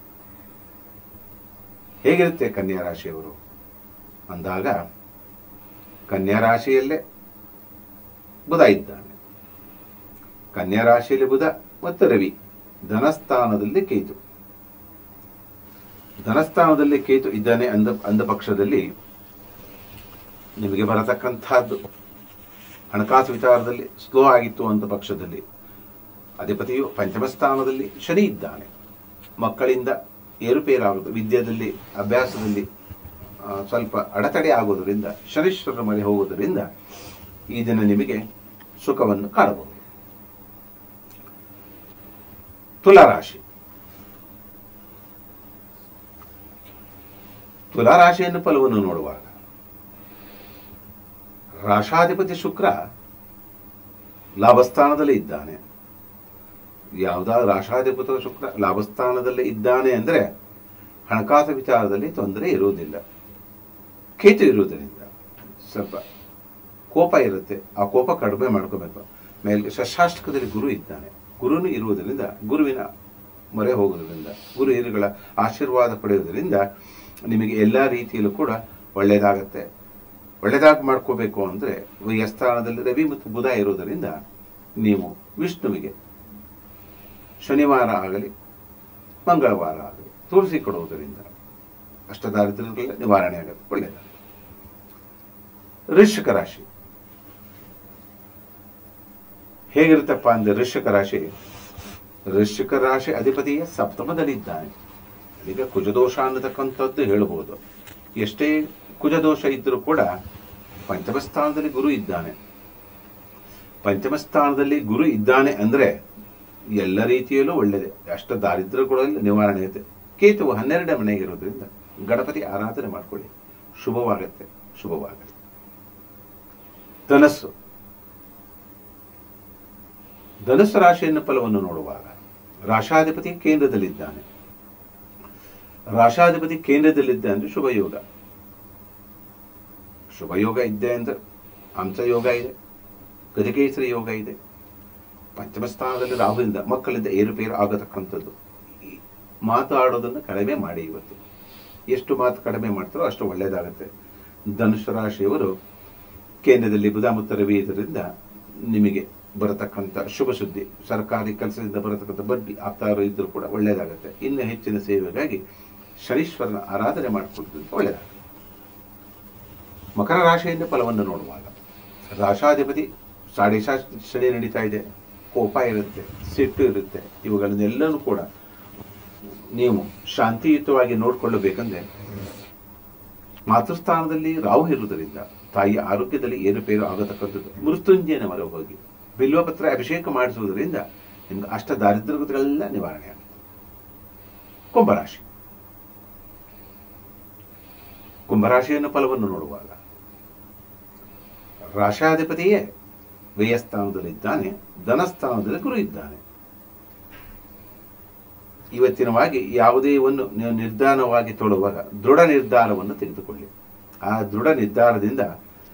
ಹೇಗಿರುತ್ತೆ ಕನ್ಯಾ ರಾಶಿಯವರು ಅಂದಾಗ ಕನ್ಯಾ ರಾಶಿಯಲ್ಲೇ ಬುಧ ಇದ್ದಾನೆ ಕನ್ಯಾ ರಾಶಿಯಲ್ಲಿ ಬುಧ ಮತ್ತು ರವಿ ಧನಸ್ಥಾನದಲ್ಲಿ ಕೇತು ಧನಸ್ಥಾನದಲ್ಲಿ ಕೇತು ಇದ್ದಾನೆ ಅಂದ ಅಂದ ಪಕ್ಷದಲ್ಲಿ ನಿಮಗೆ ಬರತಕ್ಕಂಥದ್ದು ಹಣಕಾಸು ವಿಚಾರದಲ್ಲಿ ಸ್ಲೋ ಆಗಿತ್ತು ಅಂತ ಪಕ್ಷದಲ್ಲಿ ಅಧಿಪತಿಯು ಪಂಚಮ ಸ್ಥಾನದಲ್ಲಿ ಶನಿ ಇದ್ದಾನೆ ಮಕ್ಕಳಿಂದ ಏರುಪೇರಾಗುವುದು ವಿದ್ಯೆಯಲ್ಲಿ ಅಭ್ಯಾಸದಲ್ಲಿ ಆ, ಸ್ವಲ್ಪ ಅಡೆತಡೆ ಆಗುವುದರಿಂದ ಶನೀಶ್ವರರ ಮನೆ ಹೋಗುವುದರಿಂದ ಈ ದಿನ ನಿಮಗೆ ಸುಖವನ್ನು ಕಾಣಬಹುದು ತುಲಾರಾಶಿ ತುಲಾರಾಶಿಯನ್ನು ಫಲವನ್ನು ನೋಡುವಾಗ ರಾಶಾಧಿಪತಿ ಶುಕ್ರ ಲಾಭಸ್ಥಾನದಲ್ಲಿ ಇದ್ದಾನೆ ಯಾವುದಾ ರಾಶಾಧಿಪತಿ ಶುಕ್ರ ಲಾಭಸ್ಥಾನದಲ್ಲಿ ಇದ್ದಾನೆ ಅಂದ್ರೆ ಹಣಕಾಸು ವಿಚಾರದಲ್ಲಿ ತೊಂದರೆ ಇರುವುದಿಲ್ಲ ಕೇತು ಇರುವುದರಿಂದ ಸ್ವಲ್ಪ ಕೋಪ ಇರುತ್ತೆ ಆ ಕೋಪ ಕಡಿಮೆ ಮಾಡ್ಕೋಬೇಕು ಮೇಲೆ ಷಷ್ಟಾಷ್ಟಕದಲ್ಲಿ ಗುರು ಇದ್ದಾನೆ ಗುರುನು ಇರುವುದರಿಂದ ಗುರುವಿನ ಮೊರೆ ಹೋಗುವುದರಿಂದ ಗುರು ಹಿರಿಗಳ ಆಶೀರ್ವಾದ ಪಡೆಯುವುದರಿಂದ ನಿಮಗೆ ಎಲ್ಲ ರೀತಿಯಲ್ಲೂ ಕೂಡ ಒಳ್ಳೆಯದಾಗತ್ತೆ ಒಳ್ಳೆಯದಾಗಿ ಮಾಡ್ಕೋಬೇಕು ಅಂದರೆ ಸ್ಥಾನದಲ್ಲಿ ರವಿ ಮತ್ತು ಬುಧ ಇರುವುದರಿಂದ ನೀವು ವಿಷ್ಣುವಿಗೆ ಶನಿವಾರ ಆಗಲಿ ಮಂಗಳವಾರ ಆಗಲಿ ತುಳಸಿ ಕೊಡುವುದರಿಂದ ಅಷ್ಟದಾರಿದ್ರ್ಯಗಳ ನಿವಾರಣೆ ಆಗುತ್ತೆ ಒಳ್ಳೆಯದು ವೃಶ್ಚಿಕ ರಾಶಿ ಹೇಗಿರುತ್ತಪ್ಪ ಅಂದ್ರೆ ವೃಶ್ಚಿಕ ರಾಶಿ ವೃಶ್ಚಿಕ ರಾಶಿ ಅಧಿಪತಿಯ ಸಪ್ತಮದಲ್ಲಿದ್ದಾನೆ ಈಗ ಕುಜದೋಷ ಅನ್ನತಕ್ಕಂಥದ್ದು ಹೇಳಬಹುದು ಎಷ್ಟೇ ಕುಜದೋಷ ಇದ್ರೂ ಕೂಡ ಪಂಚಮ ಸ್ಥಾನದಲ್ಲಿ ಗುರು ಇದ್ದಾನೆ ಪಂಚಮ ಸ್ಥಾನದಲ್ಲಿ ಗುರು ಇದ್ದಾನೆ ಅಂದ್ರೆ ಎಲ್ಲ ರೀತಿಯಲ್ಲೂ ಒಳ್ಳೆಯದೆ ಅಷ್ಟ ದಾರಿದ್ರ್ಯಗಳಲ್ಲಿ ನಿವಾರಣೆ ಆಗುತ್ತೆ ಕೇತುವು ಹನ್ನೆರಡನೇ ಮನೆಗಿರೋದ್ರಿಂದ ಗಣಪತಿ ಆರಾಧನೆ ಮಾಡ್ಕೊಳ್ಳಿ ಶುಭವಾಗತ್ತೆ ಶುಭವಾಗತ್ತೆ ಧನಸ್ಸು ಧನುಸ್ಸು ರಾಶಿಯನ್ನು ಫಲವನ್ನು ನೋಡುವಾಗ ರಾಶಾಧಿಪತಿ ಕೇಂದ್ರದಲ್ಲಿದ್ದಾನೆ ರಾಶಾಧಿಪತಿ ಕೇಂದ್ರದಲ್ಲಿದ್ದ ಅಂದ್ರೆ ಶುಭ ಯೋಗ ಶುಭ ಯೋಗ ಇದ್ದೆ ಅಂದ್ರೆ ಹಂಸ ಯೋಗ ಇದೆ ಗಜಕೇಸರಿ ಯೋಗ ಇದೆ ಪಂಚಮ ಸ್ಥಾನದಲ್ಲಿ ರಾಹುವಿಂದ ಮಕ್ಕಳಿಂದ ಏರುಪೇರು ಆಗತಕ್ಕಂಥದ್ದು ಈ ಮಾತಾಡೋದನ್ನು ಕಡಿಮೆ ಮಾಡಿ ಇವತ್ತು ಎಷ್ಟು ಮಾತು ಕಡಿಮೆ ಮಾಡ್ತಾರೋ ಅಷ್ಟು ಒಳ್ಳೆಯದಾಗುತ್ತೆ ಧನುಷ ರಾಶಿಯವರು ಕೇಂದ್ರದಲ್ಲಿ ಬುಧ ಮತ್ತು ರವಿ ಇದರಿಂದ ನಿಮಗೆ ಬರತಕ್ಕಂಥ ಶುಭ ಸುದ್ದಿ ಸರ್ಕಾರಿ ಕೆಲಸದಿಂದ ಬರತಕ್ಕಂಥ ಬಡ್ಡಿ ಆಗ್ತಾ ಇದ್ರೂ ಕೂಡ ಒಳ್ಳೆಯದಾಗುತ್ತೆ ಇನ್ನು ಹೆಚ್ಚಿನ ಸೇವೆಗಾಗಿ ಶನೀಶ್ವರನ ಆರಾಧನೆ ಮಾಡಿಕೊಡ್ರಿಂದ ಒಳ್ಳೆಯದಾಗುತ್ತೆ ಮಕರ ರಾಶಿಯಿಂದ ಫಲವನ್ನು ನೋಡುವಾಗ ರಾಶಾಧಿಪತಿ ಸಾಡೆ ಶಾ ಶನಿ ನಡೀತಾ ಇದೆ ಕೋಪ ಇರುತ್ತೆ ಸಿಟ್ಟು ಇರುತ್ತೆ ಇವುಗಳನ್ನೆಲ್ಲನೂ ಕೂಡ ನೀವು ಶಾಂತಿಯುತವಾಗಿ ನೋಡಿಕೊಳ್ಳಬೇಕಂದ್ರೆ ಮಾತೃಸ್ಥಾನದಲ್ಲಿ ರಾಹು ಇರುವುದರಿಂದ ತಾಯಿಯ ಆರೋಗ್ಯದಲ್ಲಿ ಏರುಪೇರು ಆಗತಕ್ಕಂಥದ್ದು ಮೃತ್ಯುಂಜಯನ ಮೊರೆ ಹೋಗಿ ಬಿಲ್ವಪತ್ರ ಅಭಿಷೇಕ ಮಾಡಿಸುವುದರಿಂದ ನಿಮ್ಗೆ ಅಷ್ಟ ದಾರಿದ್ರ್ಯಗಳೆಲ್ಲ ನಿವಾರಣೆ ಆಗುತ್ತೆ ಕುಂಭರಾಶಿ ಕುಂಭರಾಶಿಯನ್ನು ಫಲವನ್ನು ನೋಡುವಾಗ ರಾಶಾಧಿಪತಿಯೇ ವ್ಯಯಸ್ಥಾನದಲ್ಲಿದ್ದಾನೆ ಧನಸ್ಥಾನದಲ್ಲಿ ಗುರು ಇದ್ದಾನೆ ಇವತ್ತಿನವಾಗಿ ಯಾವುದೇ ಒಂದು ನೀವು ನಿರ್ಧಾರವಾಗಿ ತೊಡುವಾಗ ದೃಢ ನಿರ್ಧಾರವನ್ನು ತೆಗೆದುಕೊಳ್ಳಿ ಆ ದೃಢ ನಿರ್ಧಾರದಿಂದ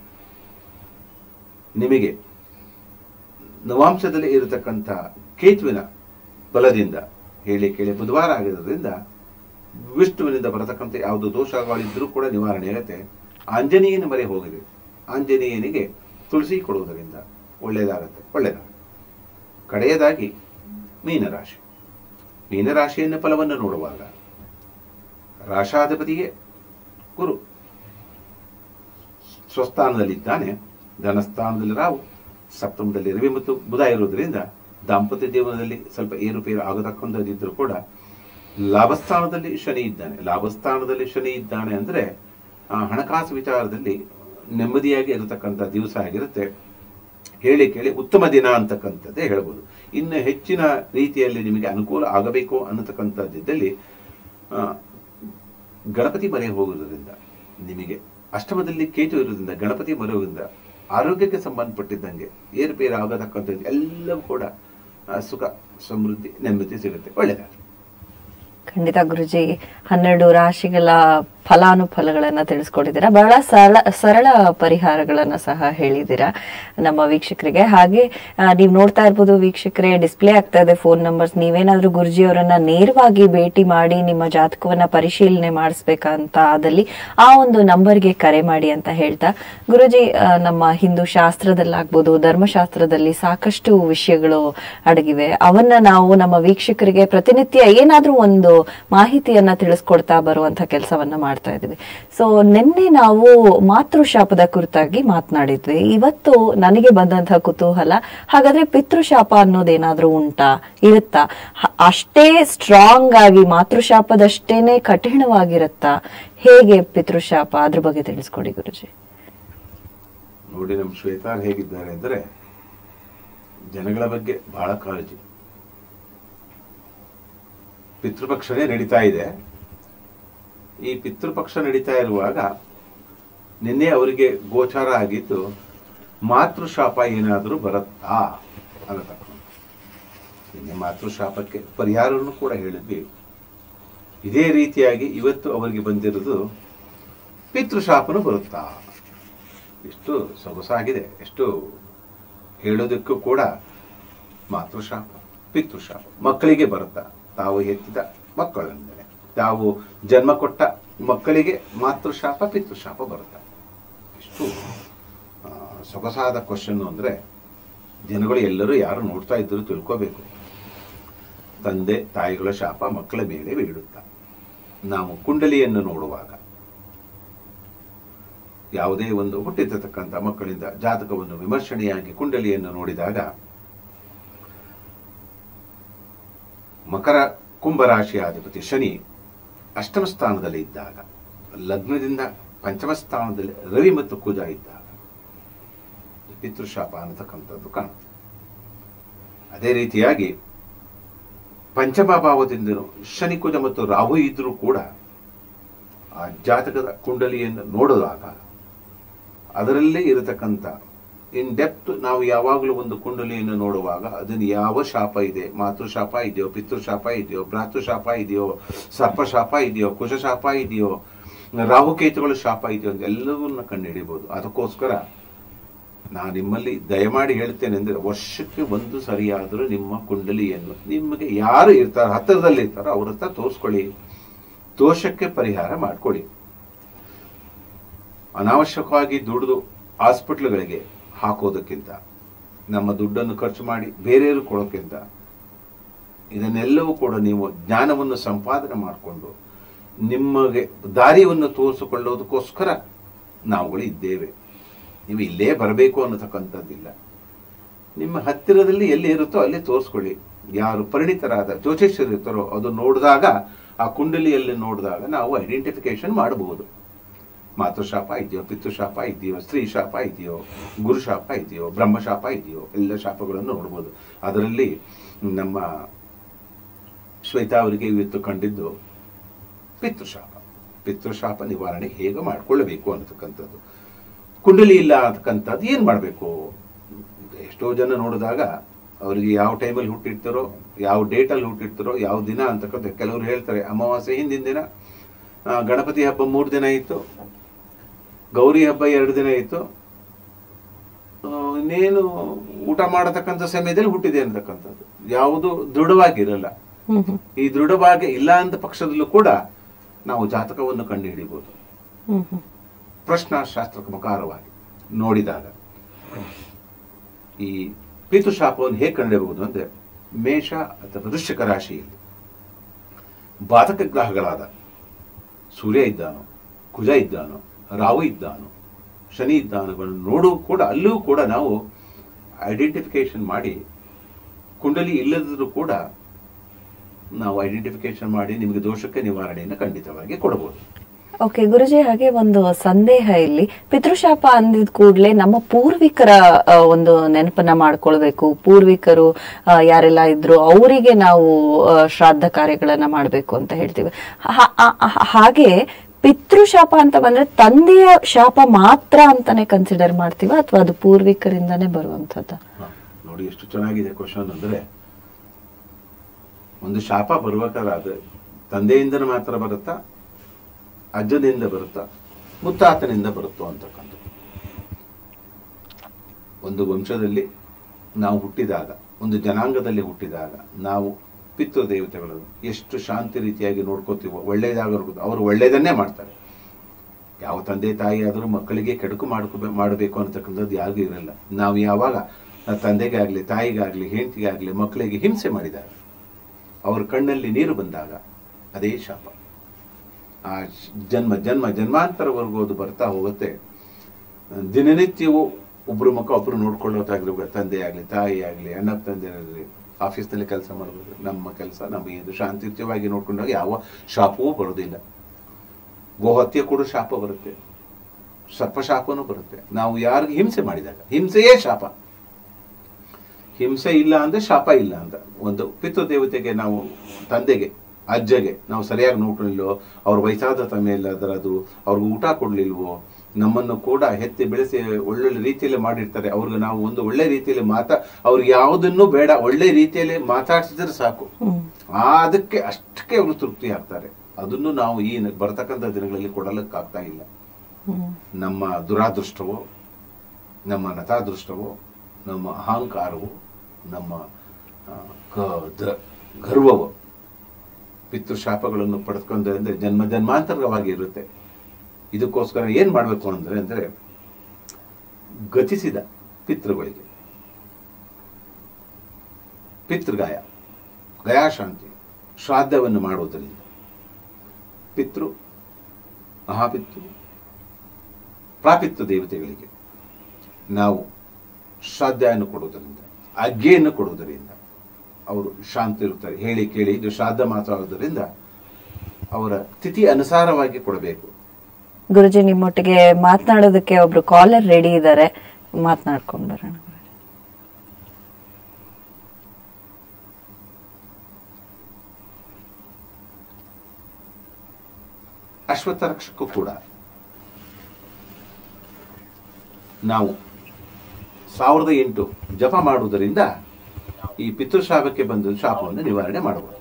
ನಿಮಗೆ ನವಾಂಶದಲ್ಲಿ ಇರತಕ್ಕಂಥ ಕೇತುವಿನ ಬಲದಿಂದ ಹೇಳಿ ಕೇಳಿ ಬುಧವಾರ ಆಗಿರೋದ್ರಿಂದ ವಿಷ್ಣುವಿನಿಂದ ಬರತಕ್ಕಂಥ ಯಾವುದು ದೋಷಗಳಿದ್ರೂ ಕೂಡ ನಿವಾರಣೆ ಆಗುತ್ತೆ ಆಂಜನೇಯನ ಮರೆ ಹೋಗಿದೆ ಆಂಜನೇಯನಿಗೆ ತುಳಸಿ ಕೊಡುವುದರಿಂದ ಒಳ್ಳೆಯದಾಗುತ್ತೆ ಒಳ್ಳೆಯದಾಗುತ್ತೆ ಕಡೆಯದಾಗಿ ಮೀನರಾಶಿ ಮೀನರಾಶಿಯನ್ನು ಫಲವನ್ನು ನೋಡುವಾಗ ರಾಶಾಧಿಪತಿಯೇ ಗುರು ಸ್ವಸ್ಥಾನದಲ್ಲಿದ್ದಾನೆ ಧನಸ್ಥಾನದಲ್ಲಿ ರಾವು ಸಪ್ತಮದಲ್ಲಿ ರವಿ ಮತ್ತು ಬುಧ ಇರುವುದರಿಂದ ದಾಂಪತ್ಯ ಜೀವನದಲ್ಲಿ ಸ್ವಲ್ಪ ಏರುಪೇರು ಆಗತಕ್ಕಂಥದ್ದಿದ್ರೂ ಕೂಡ ಲಾಭಸ್ಥಾನದಲ್ಲಿ ಶನಿ ಇದ್ದಾನೆ ಲಾಭಸ್ಥಾನದಲ್ಲಿ ಶನಿ ಇದ್ದಾನೆ ಅಂದ್ರೆ ಆ, ಹಣಕಾಸು ವಿಚಾರದಲ್ಲಿ ನೆಮ್ಮದಿಯಾಗಿ ಇರತಕ್ಕಂಥ ದಿವಸ ಆಗಿರುತ್ತೆ ಹೇಳಿ ಕೇಳಿ ಉತ್ತಮ ದಿನ ಅಂತಕ್ಕಂಥದ್ದೇ ಹೇಳ್ಬೋದು ಇನ್ನು ಹೆಚ್ಚಿನ ರೀತಿಯಲ್ಲಿ ನಿಮಗೆ ಅನುಕೂಲ ಆಗಬೇಕು ಅನ್ನತಕ್ಕಂಥದ್ದಿದ್ದಲ್ಲಿ ಆ, ಗಣಪತಿ ಮನೆ ಹೋಗುವುದರಿಂದ ನಿಮಗೆ ಅಷ್ಟಮದಲ್ಲಿ ಕೇತು ಇರುವುದರಿಂದ ಗಣಪತಿ ಮನೆ ಹೋಗುವುದರಿಂದ ಆರೋಗ್ಯಕ್ಕೆ ಸಂಬಂಧಪಟ್ಟಿದ್ದಂಗೆ ಏರುಪೇರು ಆಗತಕ್ಕಂಥದ್ದು ಎಲ್ಲವೂ ಕೂಡ ಆ, ಸುಖ ಸಮೃದ್ಧಿ ನೆಮ್ಮದಿ ಸಿಗುತ್ತೆ ಒಳ್ಳೆಯದಾಗಲಿ ಖಂಡಿತ ಗುರುಜಿ ಹನ್ನೆರಡು ರಾಶಿಗಳ ಫಲಾನುಫಲಗಳನ್ನ ತಿಳಿಸ್ಕೊಟ್ಟಿದ್ದೀರಾ ಬಹಳ ಸರಳ ಸರಳ ಪರಿಹಾರಗಳನ್ನ ಸಹ ಹೇಳಿದ್ದೀರಾ ನಮ್ಮ ವೀಕ್ಷಕರಿಗೆ ಹಾಗೆ ಆ, ನೀವು ನೋಡ್ತಾ ಇರ್ಬೋದು ವೀಕ್ಷಕರೇ ಡಿಸ್ಪ್ಲೇ ಆಗ್ತಾ ಇದೆ ಫೋನ್ ನಂಬರ್ಸ್ ನೀವೇನಾದ್ರೂ ಗುರುಜಿ ಅವರನ್ನ ನೇರವಾಗಿ ಭೇಟಿ ಮಾಡಿ ನಿಮ್ಮ ಜಾತಕವನ್ನ ಪರಿಶೀಲನೆ ಮಾಡಿಸ್ಬೇಕಂತ ಆದಲ್ಲಿ ಆ ಒಂದು ನಂಬರ್ಗೆ ಕರೆ ಮಾಡಿ ಅಂತ ಹೇಳ್ತಾ ಗುರುಜಿ ಆ, ನಮ್ಮ ಹಿಂದೂ ಶಾಸ್ತ್ರದಲ್ಲಾಗ್ಬೋದು ಧರ್ಮಶಾಸ್ತ್ರದಲ್ಲಿ ಸಾಕಷ್ಟು ವಿಷಯಗಳು ಅಡಗಿವೆ ಅವನ್ನ ನಾವು ನಮ್ಮ ವೀಕ್ಷಕರಿಗೆ ಪ್ರತಿನಿತ್ಯ ಏನಾದ್ರೂ ಒಂದು ಮಾಹಿತಿಯನ್ನ ತಿಳಿಸ್ಕೊಡ್ತಾ ಬರುವಂತ ಕೆಲಸವನ್ನ ಮಾಡ್ತಾ ಇದೀವಿ ಸೊ ನಿನ್ನೆ ನಾವು ಮಾತೃಶಾಪದ ಕುರಿತಾಗಿ ಮಾತನಾಡಿದ್ವಿ ಇವತ್ತು ನನಗೆ ಬಂದಂತಹ ಕುತೂಹಲ ಹಾಗಾದ್ರೆ ಪಿತೃಶಾಪ ಅನ್ನೋದೇನಾದ್ರೂ ಉಂಟಾ ಇರುತ್ತಾ ಹ- ಅಷ್ಟೇ ಸ್ಟ್ರಾಂಗ್ ಆಗಿ ಮಾತೃಶಾಪದಷ್ಟೇನೆ ಕಠಿಣವಾಗಿರುತ್ತಾ ಹೇಗೆ ಪಿತೃಶಾಪ ಅದ್ರ ಬಗ್ಗೆ ತಿಳಿಸ್ಕೊಡಿ ಗುರುಜಿ ನೋಡಿ ನಮ್ಮ ಶ್ವೇತಾರ್ ಹೇಗಿದ್ದಾರೆ ಅಂದರೆ ಜನಗಳ ಬಗ್ಗೆ ಬಹಳ ಕಾಳಜಿ ಪಿತೃಪಕ್ಷನೇ ನಡೀತಾ ಇದೆ ಈ ಪಿತೃಪಕ್ಷ ನಡೀತಾ ಇರುವಾಗ ನಿನ್ನೆ ಅವರಿಗೆ ಗೋಚಾರ ಆಗಿದ್ದು ಮಾತೃಶಾಪ ಏನಾದರೂ ಬರುತ್ತಾ ಅನ್ನತಕ್ಕ ನಿನ್ನೆ ಮಾತೃಶಾಪಕ್ಕೆ ಪರಿಹಾರವನ್ನು ಕೂಡ ಹೇಳಿದ್ವಿ ಇದೇ ರೀತಿಯಾಗಿ ಇವತ್ತು ಅವರಿಗೆ ಬಂದಿರೋದು ಪಿತೃಶಾಪನು ಬರುತ್ತಾ ಎಷ್ಟು ಸೊಗಸಾಗಿದೆ ಎಷ್ಟು ಹೇಳೋದಕ್ಕೂ ಕೂಡ ಮಾತೃಶಾಪ ಪಿತೃಶಾಪ ಮಕ್ಕಳಿಗೆ ಬರುತ್ತಾ ತಾವು ಹೆತ್ತಿದ ಮಕ್ಕಳಂದರೆ ತಾವು ಜನ್ಮ ಕೊಟ್ಟ ಮಕ್ಕಳಿಗೆ ಮಾತೃಶಾಪ ಪಿತೃಶಾಪ ಬರುತ್ತಾ ಇಷ್ಟು ಆ, ಸೊಗಸಾದ ಕ್ವಶನ್ ಅಂದ್ರೆ ಜನಗಳು ಎಲ್ಲರೂ ಯಾರು ನೋಡ್ತಾ ಇದ್ದರೂ ತಿಳ್ಕೋಬೇಕು ತಂದೆ ತಾಯಿಗಳ ಶಾಪ ಮಕ್ಕಳ ಮೇಲೆ ಬೀಳುತ್ತಾ ನಾವು ಕುಂಡಲಿಯನ್ನು ನೋಡುವಾಗ ಯಾವುದೇ ಒಂದು ಹುಟ್ಟಿರತಕ್ಕಂಥ ಮಕ್ಕಳಿಂದ ಜಾತಕವನ್ನು ವಿಮರ್ಶಣೆಯಾಗಿ ಕುಂಡಲಿಯನ್ನು ನೋಡಿದಾಗ ಮಕರ ಕುಂಭರಾಶಿಯ ಅಧಿಪತಿ ಶನಿ ಅಷ್ಟಮ ಸ್ಥಾನದಲ್ಲಿ ಇದ್ದಾಗ ಲಗ್ನದಿಂದ ಪಂಚಮ ಸ್ಥಾನದಲ್ಲಿ ರವಿ ಮತ್ತು ಕುಜ ಇದ್ದಾಗ ಪಿತೃಶಾಪ ಅನ್ನತಕ್ಕಂಥದ್ದು ಕಾಣುತ್ತೆ ಅದೇ ರೀತಿಯಾಗಿ ಪಂಚಮ ಭಾವದಿಂದ ಶನಿ ಕುಜ ಮತ್ತು ರಾಹು ಇದ್ರೂ ಕೂಡ ಆ ಜಾತಕದ ಕುಂಡಲಿಯನ್ನು ನೋಡಿದಾಗ ಅದರಲ್ಲೇ ಇರತಕ್ಕಂಥ ಇನ್ ಡೆಪ್ತ್ ನಾವು ಯಾವಾಗಲೂ ಒಂದು ಕುಂಡಲಿಯನ್ನು ನೋಡುವಾಗ ಅದನ್ನು ಯಾವ ಶಾಪ ಇದೆ ಮಾತೃಶಾಪ ಇದೆಯೋ ಪಿತೃಶಾಪ ಇದೆಯೋ ಭ್ರಾತೃಶಾಪ ಇದೆಯೋ ಸರ್ಪಶಾಪ ಇದೆಯೋ ಕುಶಶಾಪ ಇದೆಯೋ ರಾಹುಕೇತುಗಳ ಶಾಪ ಇದೆಯೋ ಅಂತ ಎಲ್ಲವನ್ನ ಕಂಡುಹಿಡಿಬಹುದು ಅದಕ್ಕೋಸ್ಕರ ನಾನು ನಿಮ್ಮಲ್ಲಿ ದಯಮಾಡಿ ಹೇಳ್ತೇನೆ ಅಂದ್ರೆ ವರ್ಷಕ್ಕೆ ಒಂದು ಸರಿಯಾದರೂ ನಿಮ್ಮ ಕುಂಡಲಿಯನ್ನು ನಿಮಗೆ ಯಾರು ಇರ್ತಾರೋ ಹತ್ತಿರದಲ್ಲಿ ಇರ್ತಾರೋ ಅವ್ರ ಹತ್ರ ತೋರಿಸ್ಕೊಳ್ಳಿ ದೋಷಕ್ಕೆ ಪರಿಹಾರ ಮಾಡ್ಕೊಳ್ಳಿ ಅನಾವಶ್ಯಕವಾಗಿ ದುಡಿದು ಹಾಸ್ಪಿಟ್ಲ್ಗಳಿಗೆ ಹಾಕೋದಕ್ಕಿಂತ ನಮ್ಮ ದುಡ್ಡನ್ನು ಖರ್ಚು ಮಾಡಿ ಬೇರೆಯವರು ಕೊಡೋಕ್ಕಿಂತ ಇದನ್ನೆಲ್ಲವೂ ಕೂಡ ನೀವು ಜ್ಞಾನವನ್ನು ಸಂಪಾದನೆ ಮಾಡಿಕೊಂಡು ನಿಮಗೆ ದಾರಿಯನ್ನು ತೋರಿಸಿಕೊಳ್ಳೋದಕ್ಕೋಸ್ಕರ ನಾವುಗಳು ಇದ್ದೇವೆ ನೀವು ಇಲ್ಲೇ ಬರಬೇಕು ಅನ್ನತಕ್ಕಂಥದ್ದಿಲ್ಲ ನಿಮ್ಮ ಹತ್ತಿರದಲ್ಲಿ ಎಲ್ಲಿ ಇರುತ್ತೋ ಅಲ್ಲಿ ತೋರಿಸ್ಕೊಳ್ಳಿ ಯಾರು ಪರಿಣಿತರಾದ ಜ್ಯೋತಿಷ್ಯರು ಇರ್ತಾರೋ ಅದು ನೋಡಿದಾಗ ಆ ಕುಂಡಲಿಯಲ್ಲಿ ನೋಡಿದಾಗ ನಾವು ಐಡೆಂಟಿಫಿಕೇಶನ್ ಮಾಡಬಹುದು ಮಾತೃಶಾಪ ಇದೆಯೋ ಪಿತೃಶಾಪ ಇದೆಯೋ ಸ್ತ್ರೀ ಶಾಪ ಇದೆಯೋ ಗುರುಶಾಪ ಇದೆಯೋ ಬ್ರಹ್ಮಶಾಪ ಇದೆಯೋ ಎಲ್ಲ ಶಾಪಗಳನ್ನು ನೋಡ್ಬೋದು ಅದರಲ್ಲಿ ನಮ್ಮ ಶ್ವೇತಾ ಅವರಿಗೆ ಇವತ್ತು ಕಂಡಿದ್ದು ಪಿತೃಶಾಪ ಪಿತೃಶಾಪ ನಿವಾರಣೆ ಹೇಗೆ ಮಾಡಿಕೊಳ್ಳಬೇಕು ಅನ್ನತಕ್ಕಂಥದ್ದು ಕುಂಡಲಿ ಇಲ್ಲ ಅಂತಕ್ಕಂಥದ್ದು ಏನು ಮಾಡಬೇಕು ಎಷ್ಟೋ ಜನ ನೋಡಿದಾಗ ಅವರಿಗೆ ಯಾವ ಟೈಮಲ್ಲಿ ಹುಟ್ಟಿರ್ತಾರೋ ಯಾವ ಡೇಟಲ್ಲಿ ಹುಟ್ಟಿರ್ತಾರೋ ಯಾವ ದಿನ ಅಂತಕ್ಕಂಥ ಕೆಲವರು ಹೇಳ್ತಾರೆ ಅಮಾವಾಸ್ಯೆ ಹಿಂದಿನ ದಿನ ಆ, ಗಣಪತಿ ಹಬ್ಬ ಮೂರು ದಿನ ಇತ್ತು ಗೌರಿ ಹಬ್ಬ ಎರಡು ದಿನ ಇತ್ತು ಆ, ಇನ್ನೇನು ಊಟ ಮಾಡತಕ್ಕಂಥ ಸಮಯದಲ್ಲಿ ಹುಟ್ಟಿದೆ ಅಂತಕ್ಕಂಥದ್ದು ಯಾವುದು ದೃಢವಾಗಿರಲ್ಲ ಹ್ಮ್ ಹ್ಮ್ ಈ ದೃಢವಾಗಿ ಇಲ್ಲ ಅಂತ ಪಕ್ಷದಲ್ಲೂ ಕೂಡ ನಾವು ಜಾತಕವನ್ನು ಕಂಡುಹಿಡಿಬಹುದು ಹ್ಮ್ ಹ್ಮ್ ಪ್ರಶ್ನಾಶಾಸ್ತ್ರ ಮುಖಾರವಾಗಿ ನೋಡಿದಾಗ ಈ ಪಿತೃಶಾಪವನ್ನು ಹೇಗೆ ಕಂಡುಹಿಡಬಹುದು ಅಂದ್ರೆ ಮೇಷ ಅಥವಾ ವೃಶ್ಚಿಕ ರಾಶಿಯಲ್ಲಿ ಬಾಧಕ ಗ್ರಹಗಳಾದ ಸೂರ್ಯ ಇದ್ದಾನೋ ಕುಜ ಇದ್ದಾನೋ ರಾಹು ಇದ್ದಾನೋ ಶನಿ ಇದ್ದಾನಗಳನ್ನು ನೋಡು ಕೂಡ ಅಲ್ಲೂ ಕೂಡ ನಾವು ಐಡೆಂಟಿಫಿಕೇಶನ್ ಮಾಡಿ ಕುಂಡಲಿ ಇಲ್ಲದಿದ್ರೂ ಕೂಡ ನಾವು ಐಡೆಂಟಿಫಿಕೇಶನ್ ಮಾಡಿ ನಿಮಗೆ ದೋಷಕ್ಕೆ ನಿವಾರಣೆಯನ್ನು ಖಂಡಿತವಾಗಿ ಕೊಡಬಹುದು ಓಕೆ ಗುರುಜಿ ಹಾಗೆ ಒಂದು ಸಂದೇಹ ಇಲ್ಲಿ ಪಿತೃಶಾಪ ಅಂದಿದ ಕೂಡಲೇ ನಮ್ಮ ಪೂರ್ವಿಕರ ಆ, ಒಂದು ನೆನಪನ್ನ ಮಾಡ್ಕೊಳ್ಬೇಕು ಪೂರ್ವಿಕರು ಆ, ಯಾರೆಲ್ಲ ಇದ್ರು ಅವರಿಗೆ ನಾವು ಆ, ಶ್ರಾದ್ದ ಕಾರ್ಯಗಳನ್ನ ಮಾಡಬೇಕು ಅಂತ ಹೇಳ್ತೀವಿ ಹಾ- ಆ- ಆ- ಹಾಗೆ ಪಿತೃಶಾಪ ಅಂತ ಬಂದ್ರೆ ತಂದೆಯ ಶಾಪ ಮಾತ್ರ ಅಂತಾನೆ ಕನ್ಸಿಡರ್ ಮಾಡ್ತೀವ ಅಥವಾ ಅದು ಪೂರ್ವಿಕರಿಂದಾನೇ ಬರುವಂತದ್ದ ಹ, ನೋಡಿ ಎಷ್ಟು ಚೆನ್ನಾಗಿದೆ ಕ್ವಶನ್ ಅಂದ್ರೆ ಒಂದು ಶಾಪ ಬರ್ಬೇಕಾದ್ರೆ ತಂದೆಯಿಂದ ಮಾತ್ರ ಬರುತ್ತಾ ಅಜ್ಜನಿಂದ ಬರುತ್ತಾ ಮುತ್ತಾತನಿಂದ ಬರುತ್ತೋ ಅಂತಕ್ಕಂಥ ಒಂದು ವಂಶದಲ್ಲಿ ನಾವು ಹುಟ್ಟಿದಾಗ ಒಂದು ಜನಾಂಗದಲ್ಲಿ ಹುಟ್ಟಿದಾಗ ನಾವು ಪಿತೃ ದೇವತೆಗಳನ್ನು ಎಷ್ಟು ಶಾಂತಿ ರೀತಿಯಾಗಿ ನೋಡ್ಕೋತೀವೋ ಒಳ್ಳೇದಾಗ ಅವರು ಒಳ್ಳೇದನ್ನೇ ಮಾಡ್ತಾರೆ ಯಾವ ತಂದೆ ತಾಯಿ ಆದರೂ ಮಕ್ಕಳಿಗೆ ಕೆಡುಕು ಮಾಡ್ಕೋ ಮಾಡಬೇಕು ಅಂತಕ್ಕಂಥದ್ದು ಯಾರಿಗೂ ಇರಲ್ಲ ನಾವು ಯಾವಾಗ ಆ ತಂದೆಗೆ ಆಗಲಿ ತಾಯಿಗಾಗಲಿ ಹೆಂಡತಿಗಾಗಲಿ ಮಕ್ಕಳಿಗೆ ಹಿಂಸೆ ಮಾಡಿದಾಗ ಅವ್ರ ಕಣ್ಣಲ್ಲಿ ನೀರು ಬಂದಾಗ ಅದೇ ಶಾಪ ಆ ಶ್- ಜನ್ಮ ಜನ್ಮ ಜನ್ಮಾಂತರವರೆಗೂ ಅದು ಬರ್ತಾ ಹೋಗುತ್ತೆ ದಿನನಿತ್ಯವೂ ಒಬ್ರು ಮಕ್ಕ ಒಬ್ರು ನೋಡ್ಕೊಳ್ಳೋದಾಗಿರ್ಬೇಕು ತಂದೆ ಆಗಲಿ ತಾಯಿ ಆಗಲಿ ಅಣ್ಣ ತಂದೆ ಆಗಲಿ ಆಫೀಸ್ನಲ್ಲಿ ಕೆಲಸ ಮಾಡಬೇಕು ನಮ್ಮ ಕೆಲಸ ನಮ್ಮ ಇದು ಶಾಂತಿಯುತವಾಗಿ ನೋಡ್ಕೊಂಡಾಗ ಯಾವ ಶಾಪವೂ ಬರೋದಿಲ್ಲ ಗೋಹತ್ಯೆ ಕೂಡ ಶಾಪ ಬರುತ್ತೆ ಸರ್ಪಶಾಪನೂ ಬರುತ್ತೆ ನಾವು ಯಾರಿಗೆ ಹಿಂಸೆ ಮಾಡಿದಾಗ ಹಿಂಸೆಯೇ ಶಾಪ ಹಿಂಸೆ ಇಲ್ಲ ಅಂದ್ರೆ ಶಾಪ ಇಲ್ಲ ಅಂತ ಒಂದು ಪಿತೃ ದೇವತೆಗೆ ನಾವು ತಂದೆಗೆ ಅಜ್ಜಗೆ ನಾವು ಸರಿಯಾಗಿ ನೋಡ್ಕೊಳ್ಳಿಲ್ವೋ ಅವ್ರ ವಯಸ್ಸಾದ ಸಮಯ ಅದರದು ಅವ್ರಿಗೆ ಊಟ ಕೊಡ್ಲಿಲ್ವೋ ನಮ್ಮನ್ನು ಕೂಡ ಹೆತ್ತಿ ಬೆಳೆಸಿ ಒಳ್ಳೊಳ್ಳೆ ರೀತಿಯಲ್ಲಿ ಮಾಡಿರ್ತಾರೆ ಅವ್ರಿಗೆ ನಾವು ಒಂದು ಒಳ್ಳೆ ರೀತಿಯಲ್ಲಿ ಮಾತಾ ಅವ್ರಿಗೆ ಯಾವುದನ್ನು ಬೇಡ ಒಳ್ಳೆ ರೀತಿಯಲ್ಲಿ ಮಾತಾಡ್ಸಿದ್ರೆ ಸಾಕು ಹ್ಮ್ ಆ ಅದಕ್ಕೆ ಅಷ್ಟಕ್ಕೆ ಅವರು ತೃಪ್ತಿ ಆಗ್ತಾರೆ ಅದನ್ನು ನಾವು ಈ ಬರ್ತಕ್ಕಂಥ ದಿನಗಳಲ್ಲಿ ಕೊಡಲಿಕ್ಕಾಗ್ತಾ ಇಲ್ಲ ಹ್ಮ್ ನಮ್ಮ ದುರಾದೃಷ್ಟವೋ ನಮ್ಮ ನತಾದೃಷ್ಟವೋ ನಮ್ಮ ಅಹಂಕಾರವೋ ನಮ್ಮ ಆ, ಕ- ದ- ಗರ್ವವೋ ಪಿತೃಶಾಪಗಳನ್ನು ಪಡೆದುಕೊಂಡ್ರೆ ಜನ್ಮ ಜನ್ಮಾಂತರವಾಗಿ ಇರುತ್ತೆ ಇದಕ್ಕೋಸ್ಕರ ಏನ್ ಮಾಡಬೇಕು ಅಂದ್ರೆ ಅಂದ್ರೆ ಗತಿಸಿದ ಪಿತೃಗಳಿಗೆ ಪಿತೃಗಾಯ ಗಯಾಶಾಂತಿ ಶ್ರಾದ್ದವನ್ನು ಮಾಡುವುದರಿಂದ ಪಿತೃ ಮಹಾಪಿತೃ ಪ್ರಾಪಿತ್ವ ದೇವತೆಗಳಿಗೆ ನಾವು ಶ್ರಾದ್ದವನ್ನು ಕೊಡುವುದರಿಂದ ಅಜ್ಞೆಯನ್ನು ಕೊಡುವುದರಿಂದ ಅವರು ಶಾಂತಿ ಇರುತ್ತಾರೆ ಹೇಳಿ ಕೇಳಿ ಇದು ಶ್ರಾದ್ದ ಮಾತ್ರವಾಗುವುದರಿಂದ ಅವರ ತಿಥಿ ಅನುಸಾರವಾಗಿ ಕೊಡಬೇಕು ಗುರುಜಿ ನಿಮ್ಮೊಟ್ಟಿಗೆ ಮಾತನಾಡೋದಕ್ಕೆ ಒಬ್ರು ಕಾಲರ್ ರೆಡಿ ಇದ್ದಾರೆ ಮಾತನಾಡ್ಕೊಂಡ್ ಬರೋಣ ಅಶ್ವತ್ಥ ರಕ್ಷಕ್ಕೂ ಕೂಡ ನಾವು ಸಾವಿರದ ಎಂಟು ಜಪ ಮಾಡುವುದರಿಂದ ಈ ಪಿತೃಶಾಪಕ್ಕೆ ಬಂದ ಶಾಪವನ್ನು ನಿವಾರಣೆ ಮಾಡಬಹುದು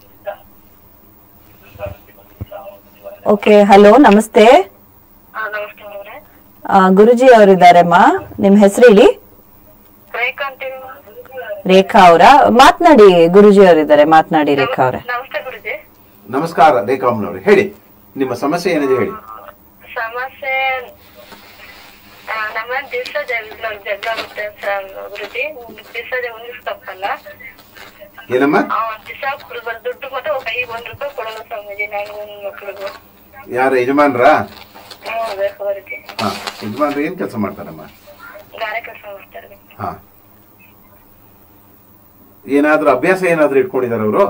ಓಕೆ ಹಲೋ ನಮಸ್ತೆ ಹಾ ನಮಸ್ತೆ ಅವ್ರೆ ಆ, ಗುರುಜಿ ಅವರಿದ್ದಾರಮ್ಮ ನಿಮ್ ಹೆಸರು ಹೇಳಿ ರೇಖಾ ಅಂತೇಳಿ ರೇಖಾ ಅವರ ಮಾತನಾಡಿ ಗುರುಜಿ ಅವರಿದ್ದಾರೆ ಮಾತನಾಡಿ ರೇಖಾ ಅವರೇ ನಮಸ್ತೆ ಗುರುಜಿ ನಮಸ್ಕಾರ ರೇಖಾಮ್ಮನವ್ರೆ ಹೇಳಿ ನಿಮ್ಮ ಸಮಸ್ಯೆ ಏನಿದೆ ಹೇಳಿ ಸಮಸ್ಯೆ ಆ, ನಮ್ಮ ದಿವಸ ಜಗಳ ಜಗಳ ಆಗುತ್ತೆ ಸರ್ ಗುರುಜಿ ದಿವಸ ಒಂದಿವ್ಸ ತಪ್ಪಲ್ಲ ಏನಮ್ಮ ದಿವಸ ಕೊಡ್ಬಾರ್ದು ದುಡ್ಡು ಮತ್ತೆ ಕೈಗೆ ಒಂದ್ ರೂಪಾಯಿ ಕೊಡಲ್ಲ ಸ್ವಾಮೀಜಿ ನಾನು ಒಂದ್ ಮಕ್ಳಿಗೂ ಯಾರ ಯಜಮಾನ್ರ ಹ್ಮ್ ಬೇಕು ಗುರುಜಿ ಹಾ ಯಜಮಾನ್ರು ಏನ್ ಕೆಲಸ ಮಾಡ್ತಾರಮ್ಮ ಗಾರೆ ಕೆಲಸ ಮಾಡ್ತಾರೆ ಹಾ ಏನಾದ್ರೂ ಅಭ್ಯಾಸ ಏನಾದ್ರೂ ಇಟ್ಕೊಂಡಿದಾರ ಅವರು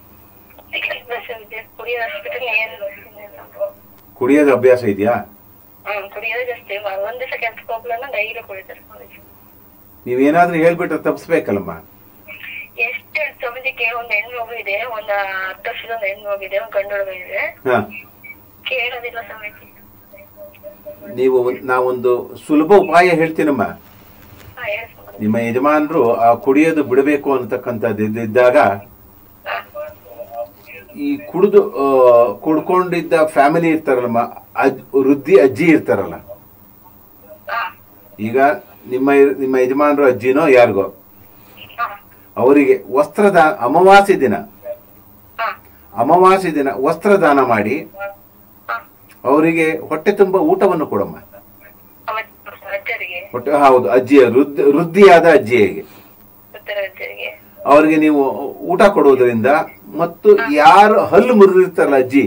ಕುಡಿಯೋ ಹಾಸ್ಪಿಟಲ್ ಏನ್ ಕುಡಿಯೋದು ಅಭ್ಯಾಸ ಇದೆಯಾ ಹ್ಮ್ ಕುಡಿಯೋದೇ ಜಾಸ್ತಿ ಒಂದ್ ದಿವಸ ಕೆಲ್ಸಕ್ಕೆ ಹೋಗ್ಲನ್ನ ಡೈಲಿ ಕುಡಿತಾರೆ ಸ್ವಾಮೀಜಿ ನೀವೇನಾದ್ರೂ ಹೇಳ್ಬಿಟ್ರೆ ತಪ್ಪಿಸ್ಬೇಕಲ್ಲಮ್ಮ ಎಷ್ಟು ಸ್ವಾಮೀಜಿಗೆ ಒಂದ್ ಹೆಣ್ಣು ಮಗು ಇದೆ ಒಂದ್ ಹತ್ತು ವರ್ಷದ ಒಂದ್ ಹೆಣ್ಣು ಮಗು ಇದೆ ಒಂದ್ ಗಂಡು ಹುಡುಗ ಇದೆ ಹಾ ಕೇಳೋದಿಲ್ಲ ಸ್ವಾಮೀಜಿ ನೀವು ಒಂದ್- ನಾವೊಂದು ಸುಲಭ ಉಪಾಯ ಹೇಳ್ತೀನಮ್ಮ ಹಾ ಹೇಳಿ ಸ್ವಾಮೀಜಿ. ನಿಮ್ಮ ಯಜಮಾನರು ಆ ಕುಡಿಯೋದು ಬಿಡಬೇಕು ಅನ್ನತಕ್ಕಂಥದ್ದು ಇದ್ದಾಗ ಹಾ. ಈ ಕುಡಿದು ಆ, ಕುಡ್ಕೊಂಡಿದ್ದ ಫ್ಯಾಮಿಲಿ ಇರ್ತಾರಲ್ಲಮ್ಮ ಅಜ್ ವೃದ್ಧಿ ಅಜ್ಜಿ ಇರ್ತಾರಲ್ಲ ಹಾ. ಈಗ ನಿಮ್ಮ ನಿಮ್ಮ ಯಜಮಾನರು ಅಜ್ಜಿನೋ ಯಾರಿಗೋ ಹಾ. ಅವರಿಗೆ ವಸ್ತ್ರದಾನ ಅಮಾವಾಸ್ಯ ದಿನ ಹಾ. ಅಮಾವಾಸ್ಯ ದಿನ ವಸ್ತ್ರದಾನ ಮಾಡಿ ಹಾ. ಅವರಿಗೆ ಹೊಟ್ಟೆ ತುಂಬ ಊಟವನ್ನು ಕೊಡಮ್ಮ ಅವತ್ತು ಅಜ್ಜರಿಗೆ ಹೊಟ್ಟೆ ಹೌದು ಅಜ್ಜಿಯ ವೃದ್ಧಿ ವೃದ್ಧಿಯಾದ ಅಜ್ಜಿಯರಿಗೆ ಉತ್ತರ ಅಜ್ಜರಿಗೆ ಅವರಿಗೆ ನೀವು ಊಟ ಕೊಡುವುದರಿಂದ ಮತ್ತು ಯಾರು ಹಲ್ಲು ಮುರಿದಿರ್ತಾರಲ್ಲ ಅಜ್ಜಿ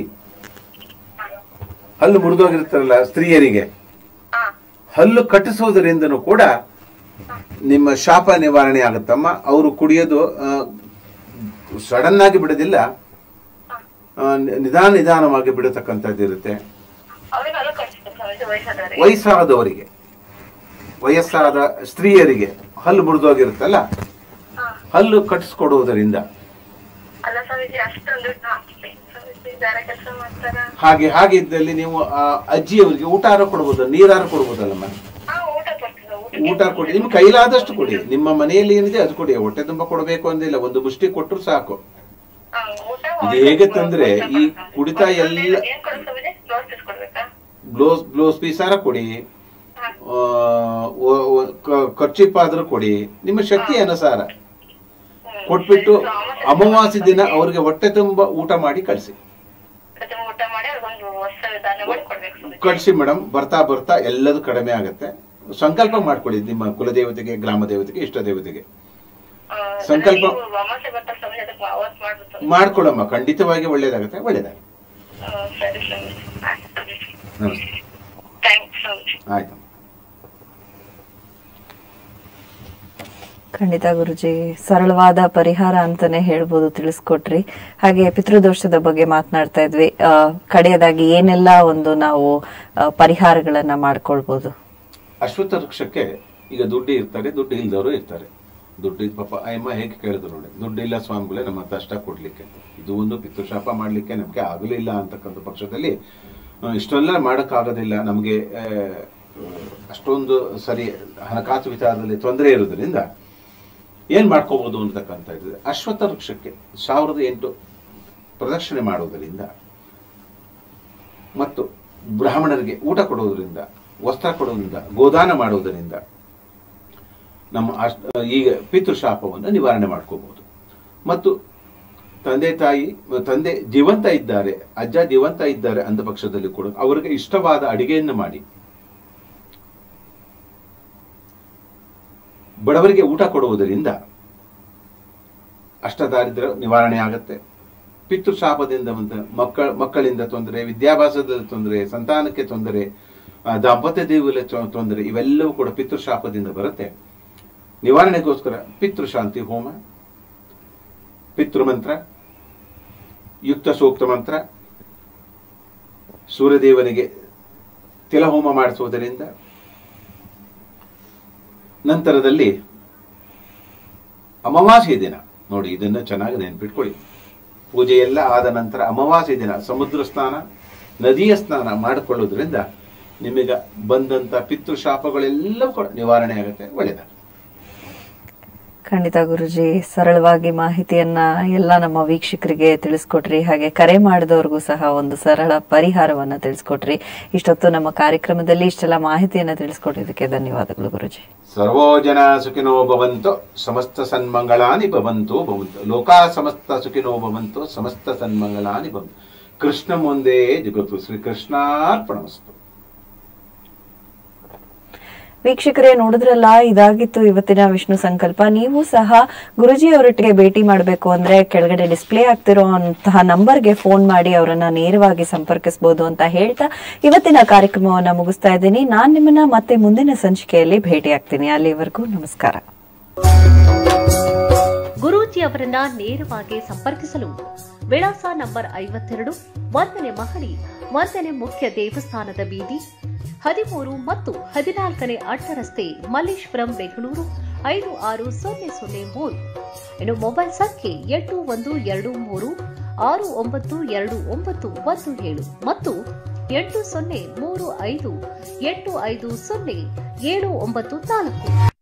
ಹಲ್ಲು ಮುರಿದೋಗಿರ್ತಾರಲ್ಲ ಸ್ತ್ರೀಯರಿಗೆ ಹಾ. ಹಲ್ಲು ಕಟ್ಟಿಸುವುದರಿಂದನೂ ಕೂಡ ನಿಮ್ಮ ಶಾಪ ನಿವಾರಣೆ ಆಗುತ್ತಮ್ಮ ಅವರು ಕುಡಿಯೋದು ಸಡನ್ ಆಗಿ ಬಿಡೋದಿಲ್ಲ ಆ, ನಿ- ನಿಧಾನ ನಿಧಾನವಾಗಿ ಬಿಡತಕ್ಕಂಥದ್ದು ಇರುತ್ತೆ ಅವ್ರಿಗೆ ಅಲ್ಲ ಕಳಿಸ್ತಾರೆ ಸ್ವಾಮೀಜಿ ವಯಸ್ಸಾದವರಿಗೆ ವಯಸ್ಸಾದವರಿಗೆ ವಯಸ್ಸಾದ ಸ್ತ್ರೀಯರಿಗೆ ಹಲ್ಲು ಮುರಿದೋಗಿರುತ್ತಲ್ಲ ಹಾ. ಹಲ್ಲು ಕಟ್ಟಿಸ್ಕೊಡುವುದರಿಂದ ಅಲ್ಲ ಸ್ವಾಮೀಜಿ ಅಷ್ಟೊಂದು ದುಡ್ಡು ಹಾಕ್ಲಿ ಸ್ವಾಮೀಜಿ ಬೇರೆ ಕೆಲಸ ಮಾಡ್ತಾರ ಹಾಗೆ ಹಾಗೆ ಇದ್ದಲ್ಲಿ ನೀವು ಆ ಅಜ್ಜಿಯವರಿಗೆ ಊಟಾರ ಕೊಡ್ಬೋದು ನೀರಾರ ಕೊಡ್ಬೋದಲ್ಲಮ್ಮ ಹಾ ಊಟ ಕೊಡ್ತೀವಿ ಊಟ ಕೊಡಿ ನಿಮ್ ಕೈಲಾದಷ್ಟು ಕೊಡಿ ನಿಮ್ಮ ಮನೆಯಲ್ಲಿ ಏನಿದೆ ಅದು ಕೊಡಿ ಹೊಟ್ಟೆ ತುಂಬ ಕೊಡಬೇಕು ಅಂದಿಲ್ಲ ಒಂದು ಮುಷ್ಟಿ ಕೊಟ್ಟರು ಸಾಕು ಹಾ, ಊಟ ಇದು ಹೇಗೆ ತಂದ್ರೆ ಈ ಕುಡಿತ ಎಲ್ಲ ಏನ್ ಕೊಡೋದು ಸ್ವಾಮೀಜಿ ಬ್ಲೌಸ್ ಪೀಸ್ ಕೊಡ್ಬೇಕಾ ಬ್ಲೌಸ್ ಬ್ಲೌಸ್ ಪೀಸಾರ ಕೊಡಿ ಹಾ. ಆ, ಒ- ಒ- ಕ- ಖರ್ಚಿಪ್ ಆದ್ರೂ ಕೊಡಿ ನಿಮ್ಮ ಶಕ್ತಿ ಅನುಸಾರ ಹ್ಮ್. ಕೊಟ್ಬಿಟ್ಟು ಅಮಾವಾಸ್ಯೆ ಅಮಾವಾಸ್ಯ ದಿನ ಅವ್ರಿಗೆ ಹೊಟ್ಟೆ ತುಂಬ ಊಟ ಮಾಡಿ ಕಳಿಸಿ ಪ್ರತಿ ಊಟ ಮಾಡಿ ಅವ್ರಿಗೊಂದು ವಸ್ತ್ರ ದಾನ ಮಾಡಿ ಕೊಡ್ಬೇಕು ಸ್ವಾಮೀಜಿ ಕಳಿಸಿ ಮೇಡಮ್ ಬರ್ತಾ ಬರ್ತಾ ಎಲ್ಲದೂ ಕಡಿಮೆ ಆಗುತ್ತೆ ಸಂಕಲ್ಪ ಮಾಡ್ಕೊಳ್ಳಿ ನಿಮ್ಮ ಕುಲದೇವತೆಗೆ ಗ್ರಾಮ ದೇವತೆಗೆ ಇಷ್ಟ ದೇವತೆಗೆ ಆ, ಸಂಕಲ್ಪ- ನೀವು ಅಮಾವಾಸ್ಯೆ ಬರ್ತಾ ಸ್ವಾಮೀಜಿ ಅದಕ್ಕೆ ಅವತ್ತು ಮಾಡ್ಬಿಟ್ಟು ಮಾಡ್ಕೊಳ್ಳಮ್ಮ ಖಂಡಿತವಾಗಿ ಒಳ್ಳೇದಾಗುತ್ತೆ ಒಳ್ಳೇದಾಗಿ ಆ, ಸರಿ ಸ್ವಾಮೀಜಿ ಆಯ್ತು ಸ್ವಾಮೀಜಿ ನಮಸ್ತೆ ಥ್ಯಾಂಕ್ಸ್ ಸ್ವಾಮೀಜಿ ಆಯ್ತು ಖಂಡಿತ ಗುರುಜಿ ಸರಳವಾದ ಪರಿಹಾರ ಅಂತಾನೆ ಹೇಳ್ಬೋದು ತಿಳಿಸ್ಕೊಟ್ರಿ ಹಾಗೆ ಪಿತೃದೋಷದ ಬಗ್ಗೆ ಮಾತನಾಡ್ತಾ ಇದ್ವಿ ಆ, ಕಡೆಯದಾಗಿ ಏನೆಲ್ಲ ಒಂದು ನಾವು ಆ, ಪರಿಹಾರಗಳನ್ನ ಮಾಡ್ಕೊಳ್ಬೋದು ಅಶ್ವತ್ಥ ವೃಕ್ಷಕ್ಕೆ ಈಗ ದುಡ್ಡು ಇರ್ತಾರೆ ದುಡ್ಡು ಇಲ್ದವರು ಇರ್ತಾರೆ ದುಡ್ಡು ಇದ್ ಪಾಪ ಅಯ್ಯಮ್ಮ ಹೇಗೆ ಕೇಳಿದ್ರು ನೋಡಿ ದುಡ್ಡು ಇಲ್ಲ ಸ್ವಾಮಿಗಳೇ ನಮ್ಮ ಹತ್ರ ಅಷ್ಟ ಕೊಡ್ಲಿಕ್ಕೆ ಅಂತ. ಇದು ಒಂದು ಪಿತೃಶಾಪ ಮಾಡ್ಲಿಕ್ಕೆ ನಮಗೆ ಆಗಲಿಲ್ಲ ಅಂತಕ್ಕಂಥ ಪಕ್ಷದಲ್ಲಿ ಆ, ಇಷ್ಟೆಲ್ಲ ಮಾಡೋಕ್ಕಾಗೋದಿಲ್ಲ ನಮಗೆ ಆ, ಅಷ್ಟೊಂದು ಸರಿ ಹಣಕಾಸು ವಿಚಾರದಲ್ಲಿ ತೊಂದರೆ ಇರೋದ್ರಿಂದ ಏನ್ ಮಾಡ್ಕೋಬಹುದು ಅಂತಕ್ಕಂಥ ಇದೆ ಅಶ್ವತ್ಥ ವೃಕ್ಷಕ್ಕೆ ಸಾವಿರದ ಎಂಟು ಪ್ರದಕ್ಷಿಣೆ ಮಾಡುವುದರಿಂದ ಮತ್ತು ಬ್ರಾಹ್ಮಣರಿಗೆ ಊಟ ಕೊಡುವುದರಿಂದ ವಸ್ತ್ರ ಕೊಡುವುದರಿಂದ ಗೋದಾನ ಮಾಡುವುದರಿಂದ ನಮ್ಮ ಅಷ್ಟ ಈಗ ಪಿತೃಶಾಪವನ್ನು ನಿವಾರಣೆ ಮಾಡ್ಕೋಬಹುದು ಮತ್ತು ತಂದೆ ತಾಯಿ ತಂದೆ ಜೀವಂತ ಇದ್ದಾರೆ ಅಜ್ಜ ಜೀವಂತ ಇದ್ದಾರೆ ಅಂದ ಪಕ್ಷದಲ್ಲಿ ಕೂಡ ಅವರಿಗೆ ಇಷ್ಟವಾದ ಅಡಿಗೆಯನ್ನು ಮಾಡಿ ಬಡವರಿಗೆ ಊಟ ಕೊಡುವುದರಿಂದ ಅಷ್ಟದಾರಿದ್ರ್ಯ ನಿವಾರಣೆ ಆಗುತ್ತೆ ಪಿತೃಶಾಪದಿಂದ ಬಂದ ಮಕ್ಕಳ ಮಕ್ಕಳಿಂದ ತೊಂದರೆ ವಿದ್ಯಾಭ್ಯಾಸದ ತೊಂದರೆ ಸಂತಾನಕ್ಕೆ ತೊಂದರೆ ಆ, ದಾಂಪತ್ಯ ಜೀವನ ತೊ- ತೊಂದರೆ ಇವೆಲ್ಲವೂ ಕೂಡ ಪಿತೃಶಾಪದಿಂದ ಬರುತ್ತೆ ನಿವಾರಣೆಗೋಸ್ಕರ ಪಿತೃಶಾಂತಿ ಹೋಮ ಪಿತೃಮಂತ್ರ ಯುಕ್ತ ಸೂಕ್ತ ಮಂತ್ರ ಸೂರ್ಯದೇವನಿಗೆ ತಿಲಹೋಮ ಮಾಡಿಸುವುದರಿಂದ ನಂತರದಲ್ಲಿ ಅಮಾವಾಸ್ಯ ದಿನ ನೋಡಿ ಇದನ್ನ ಚೆನ್ನಾಗಿ ನೆನ್ಪಿಟ್ಕೊಳ್ಳಿ ಪೂಜೆ ಎಲ್ಲ ಆದ ನಂತರ ಅಮಾವಾಸ್ಯ ದಿನ ಸಮುದ್ರ ಸ್ನಾನ ನದಿಯ ಸ್ನಾನ ಮಾಡಿಕೊಳ್ಳೋದ್ರಿಂದ ನಿಮಗೆ ಬಂದಂತ ಪಿತೃಶಾಪಗಳೆಲ್ಲವೂ ಕೂಡ ನಿವಾರಣೆ ಆಗುತ್ತೆ ಒಳ್ಳೆಯದಾಗ ಖಂಡಿತ ಗುರುಜಿ ಸರಳವಾಗಿ ಮಾಹಿತಿಯನ್ನ ಎಲ್ಲ ನಮ್ಮ ವೀಕ್ಷಕರಿಗೆ ತಿಳಿಸ್ಕೊಟ್ರಿ ಹಾಗೆ ಕರೆ ಮಾಡಿದವ್ರಿಗೂ ಸಹ ಒಂದು ಸರಳ ಪರಿಹಾರವನ್ನ ತಿಳಿಸ್ಕೊಟ್ರಿ ಇಷ್ಟೊತ್ತು ನಮ್ಮ ಕಾರ್ಯಕ್ರಮದಲ್ಲಿ ಇಷ್ಟೆಲ್ಲ ಮಾಹಿತಿಯನ್ನ ತಿಳಿಸ್ಕೊಟ್ಟಿದ್ದಕ್ಕೆ ಧನ್ಯವಾದಗಳು ಗುರುಜಿ ಸರ್ವೋ ಜನ ಸುಖಿನೋ ಭವಂತು ಸಮಸ್ತ ಸನ್ಮಂಗಳಾನಿ ಭವಂತು ಭವಂತು ಲೋಕಾ ಸಮಸ್ತ ಸುಖಿನೋ ಭವಂತು ಸಮಸ್ತ ಸನ್ಮಂಗಳಾನಿ ಭವಂತು ಕೃಷ್ಣ ಮುಂದೆ ಜಗತ್ತು ಶ್ರೀ ಕೃಷ್ಣಾರ್ಪಣಮಸ್ತು ವೀಕ್ಷಕರೇ ನೋಡಿದ್ರಲ್ಲ ಇದಾಗಿತ್ತು ಇವತ್ತಿನ ವಿಷ್ಣು ಸಂಕಲ್ಪ ನೀವು ಸಹ ಗುರುಜಿ ಅವರೊಟ್ಟಿಗೆ ಭೇಟಿ ಮಾಡಬೇಕು ಅಂದ್ರೆ ಕೆಳಗಡೆ ಡಿಸ್ಪ್ಲೇ ಆಗ್ತಿರೋ ಅಂತಹ ನಂಬರ್ಗೆ ಫೋನ್ ಮಾಡಿ ಅವರನ್ನ ನೇರವಾಗಿ ಸಂಪರ್ಕಿಸಬಹುದು ಅಂತ ಹೇಳ್ತಾ ಇವತ್ತಿನ ಕಾರ್ಯಕ್ರಮವನ್ನ ಮುಗಿಸ್ತಾ ಇದ್ದೀನಿ ನಾನ್ ನಿಮ್ಮನ್ನ ಮತ್ತೆ ಮುಂದಿನ ಸಂಚಿಕೆಯಲ್ಲಿ ಭೇಟಿ ಆಗ್ತೀನಿ ಅಲ್ಲಿವರೆಗೂ ನಮಸ್ಕಾರ ಗುರೂಜಿ ಅವರನ್ನ ನೇರವಾಗಿ ಸಂಪರ್ಕಿಸಲು ವಿಳಾಸ ನಂಬರ್ ಐವತ್ತೆರಡು ಒಂದನೇ ಮಹಡಿ ಒಂದನೇ ಮುಖ್ಯ ದೇವಸ್ಥಾನದ ಬೀದಿ ಹದಿಮೂರು ಮತ್ತು ಹದಿನಾಲ್ಕನೇ ಅಡ್ಡ ರಸ್ತೆ ಮಲ್ಲೇಶ್ವರಂ ಬೆಂಗಳೂರು ಐದು ಆರು ಸೊನ್ನೆ ಸೊನ್ನೆ ಮೂರು ಇನ್ನು ಮೊಬೈಲ್ ಸಂಖ್ಯೆ ಎಂಟು ಒಂದು ಎರಡು ಮೂರು ಆರು ಒಂಬತ್ತು ಎರಡು ಒಂಬತ್ತು ಒಂದು ಏಳು ಮತ್ತು ಎಂಟು ಸೊನ್ನೆ ಮೂರು ಐದು ಎಂಟು ಐದು ಸೊನ್ನೆ ಏಳು ಒಂಬತ್ತು ನಾಲ್ಕು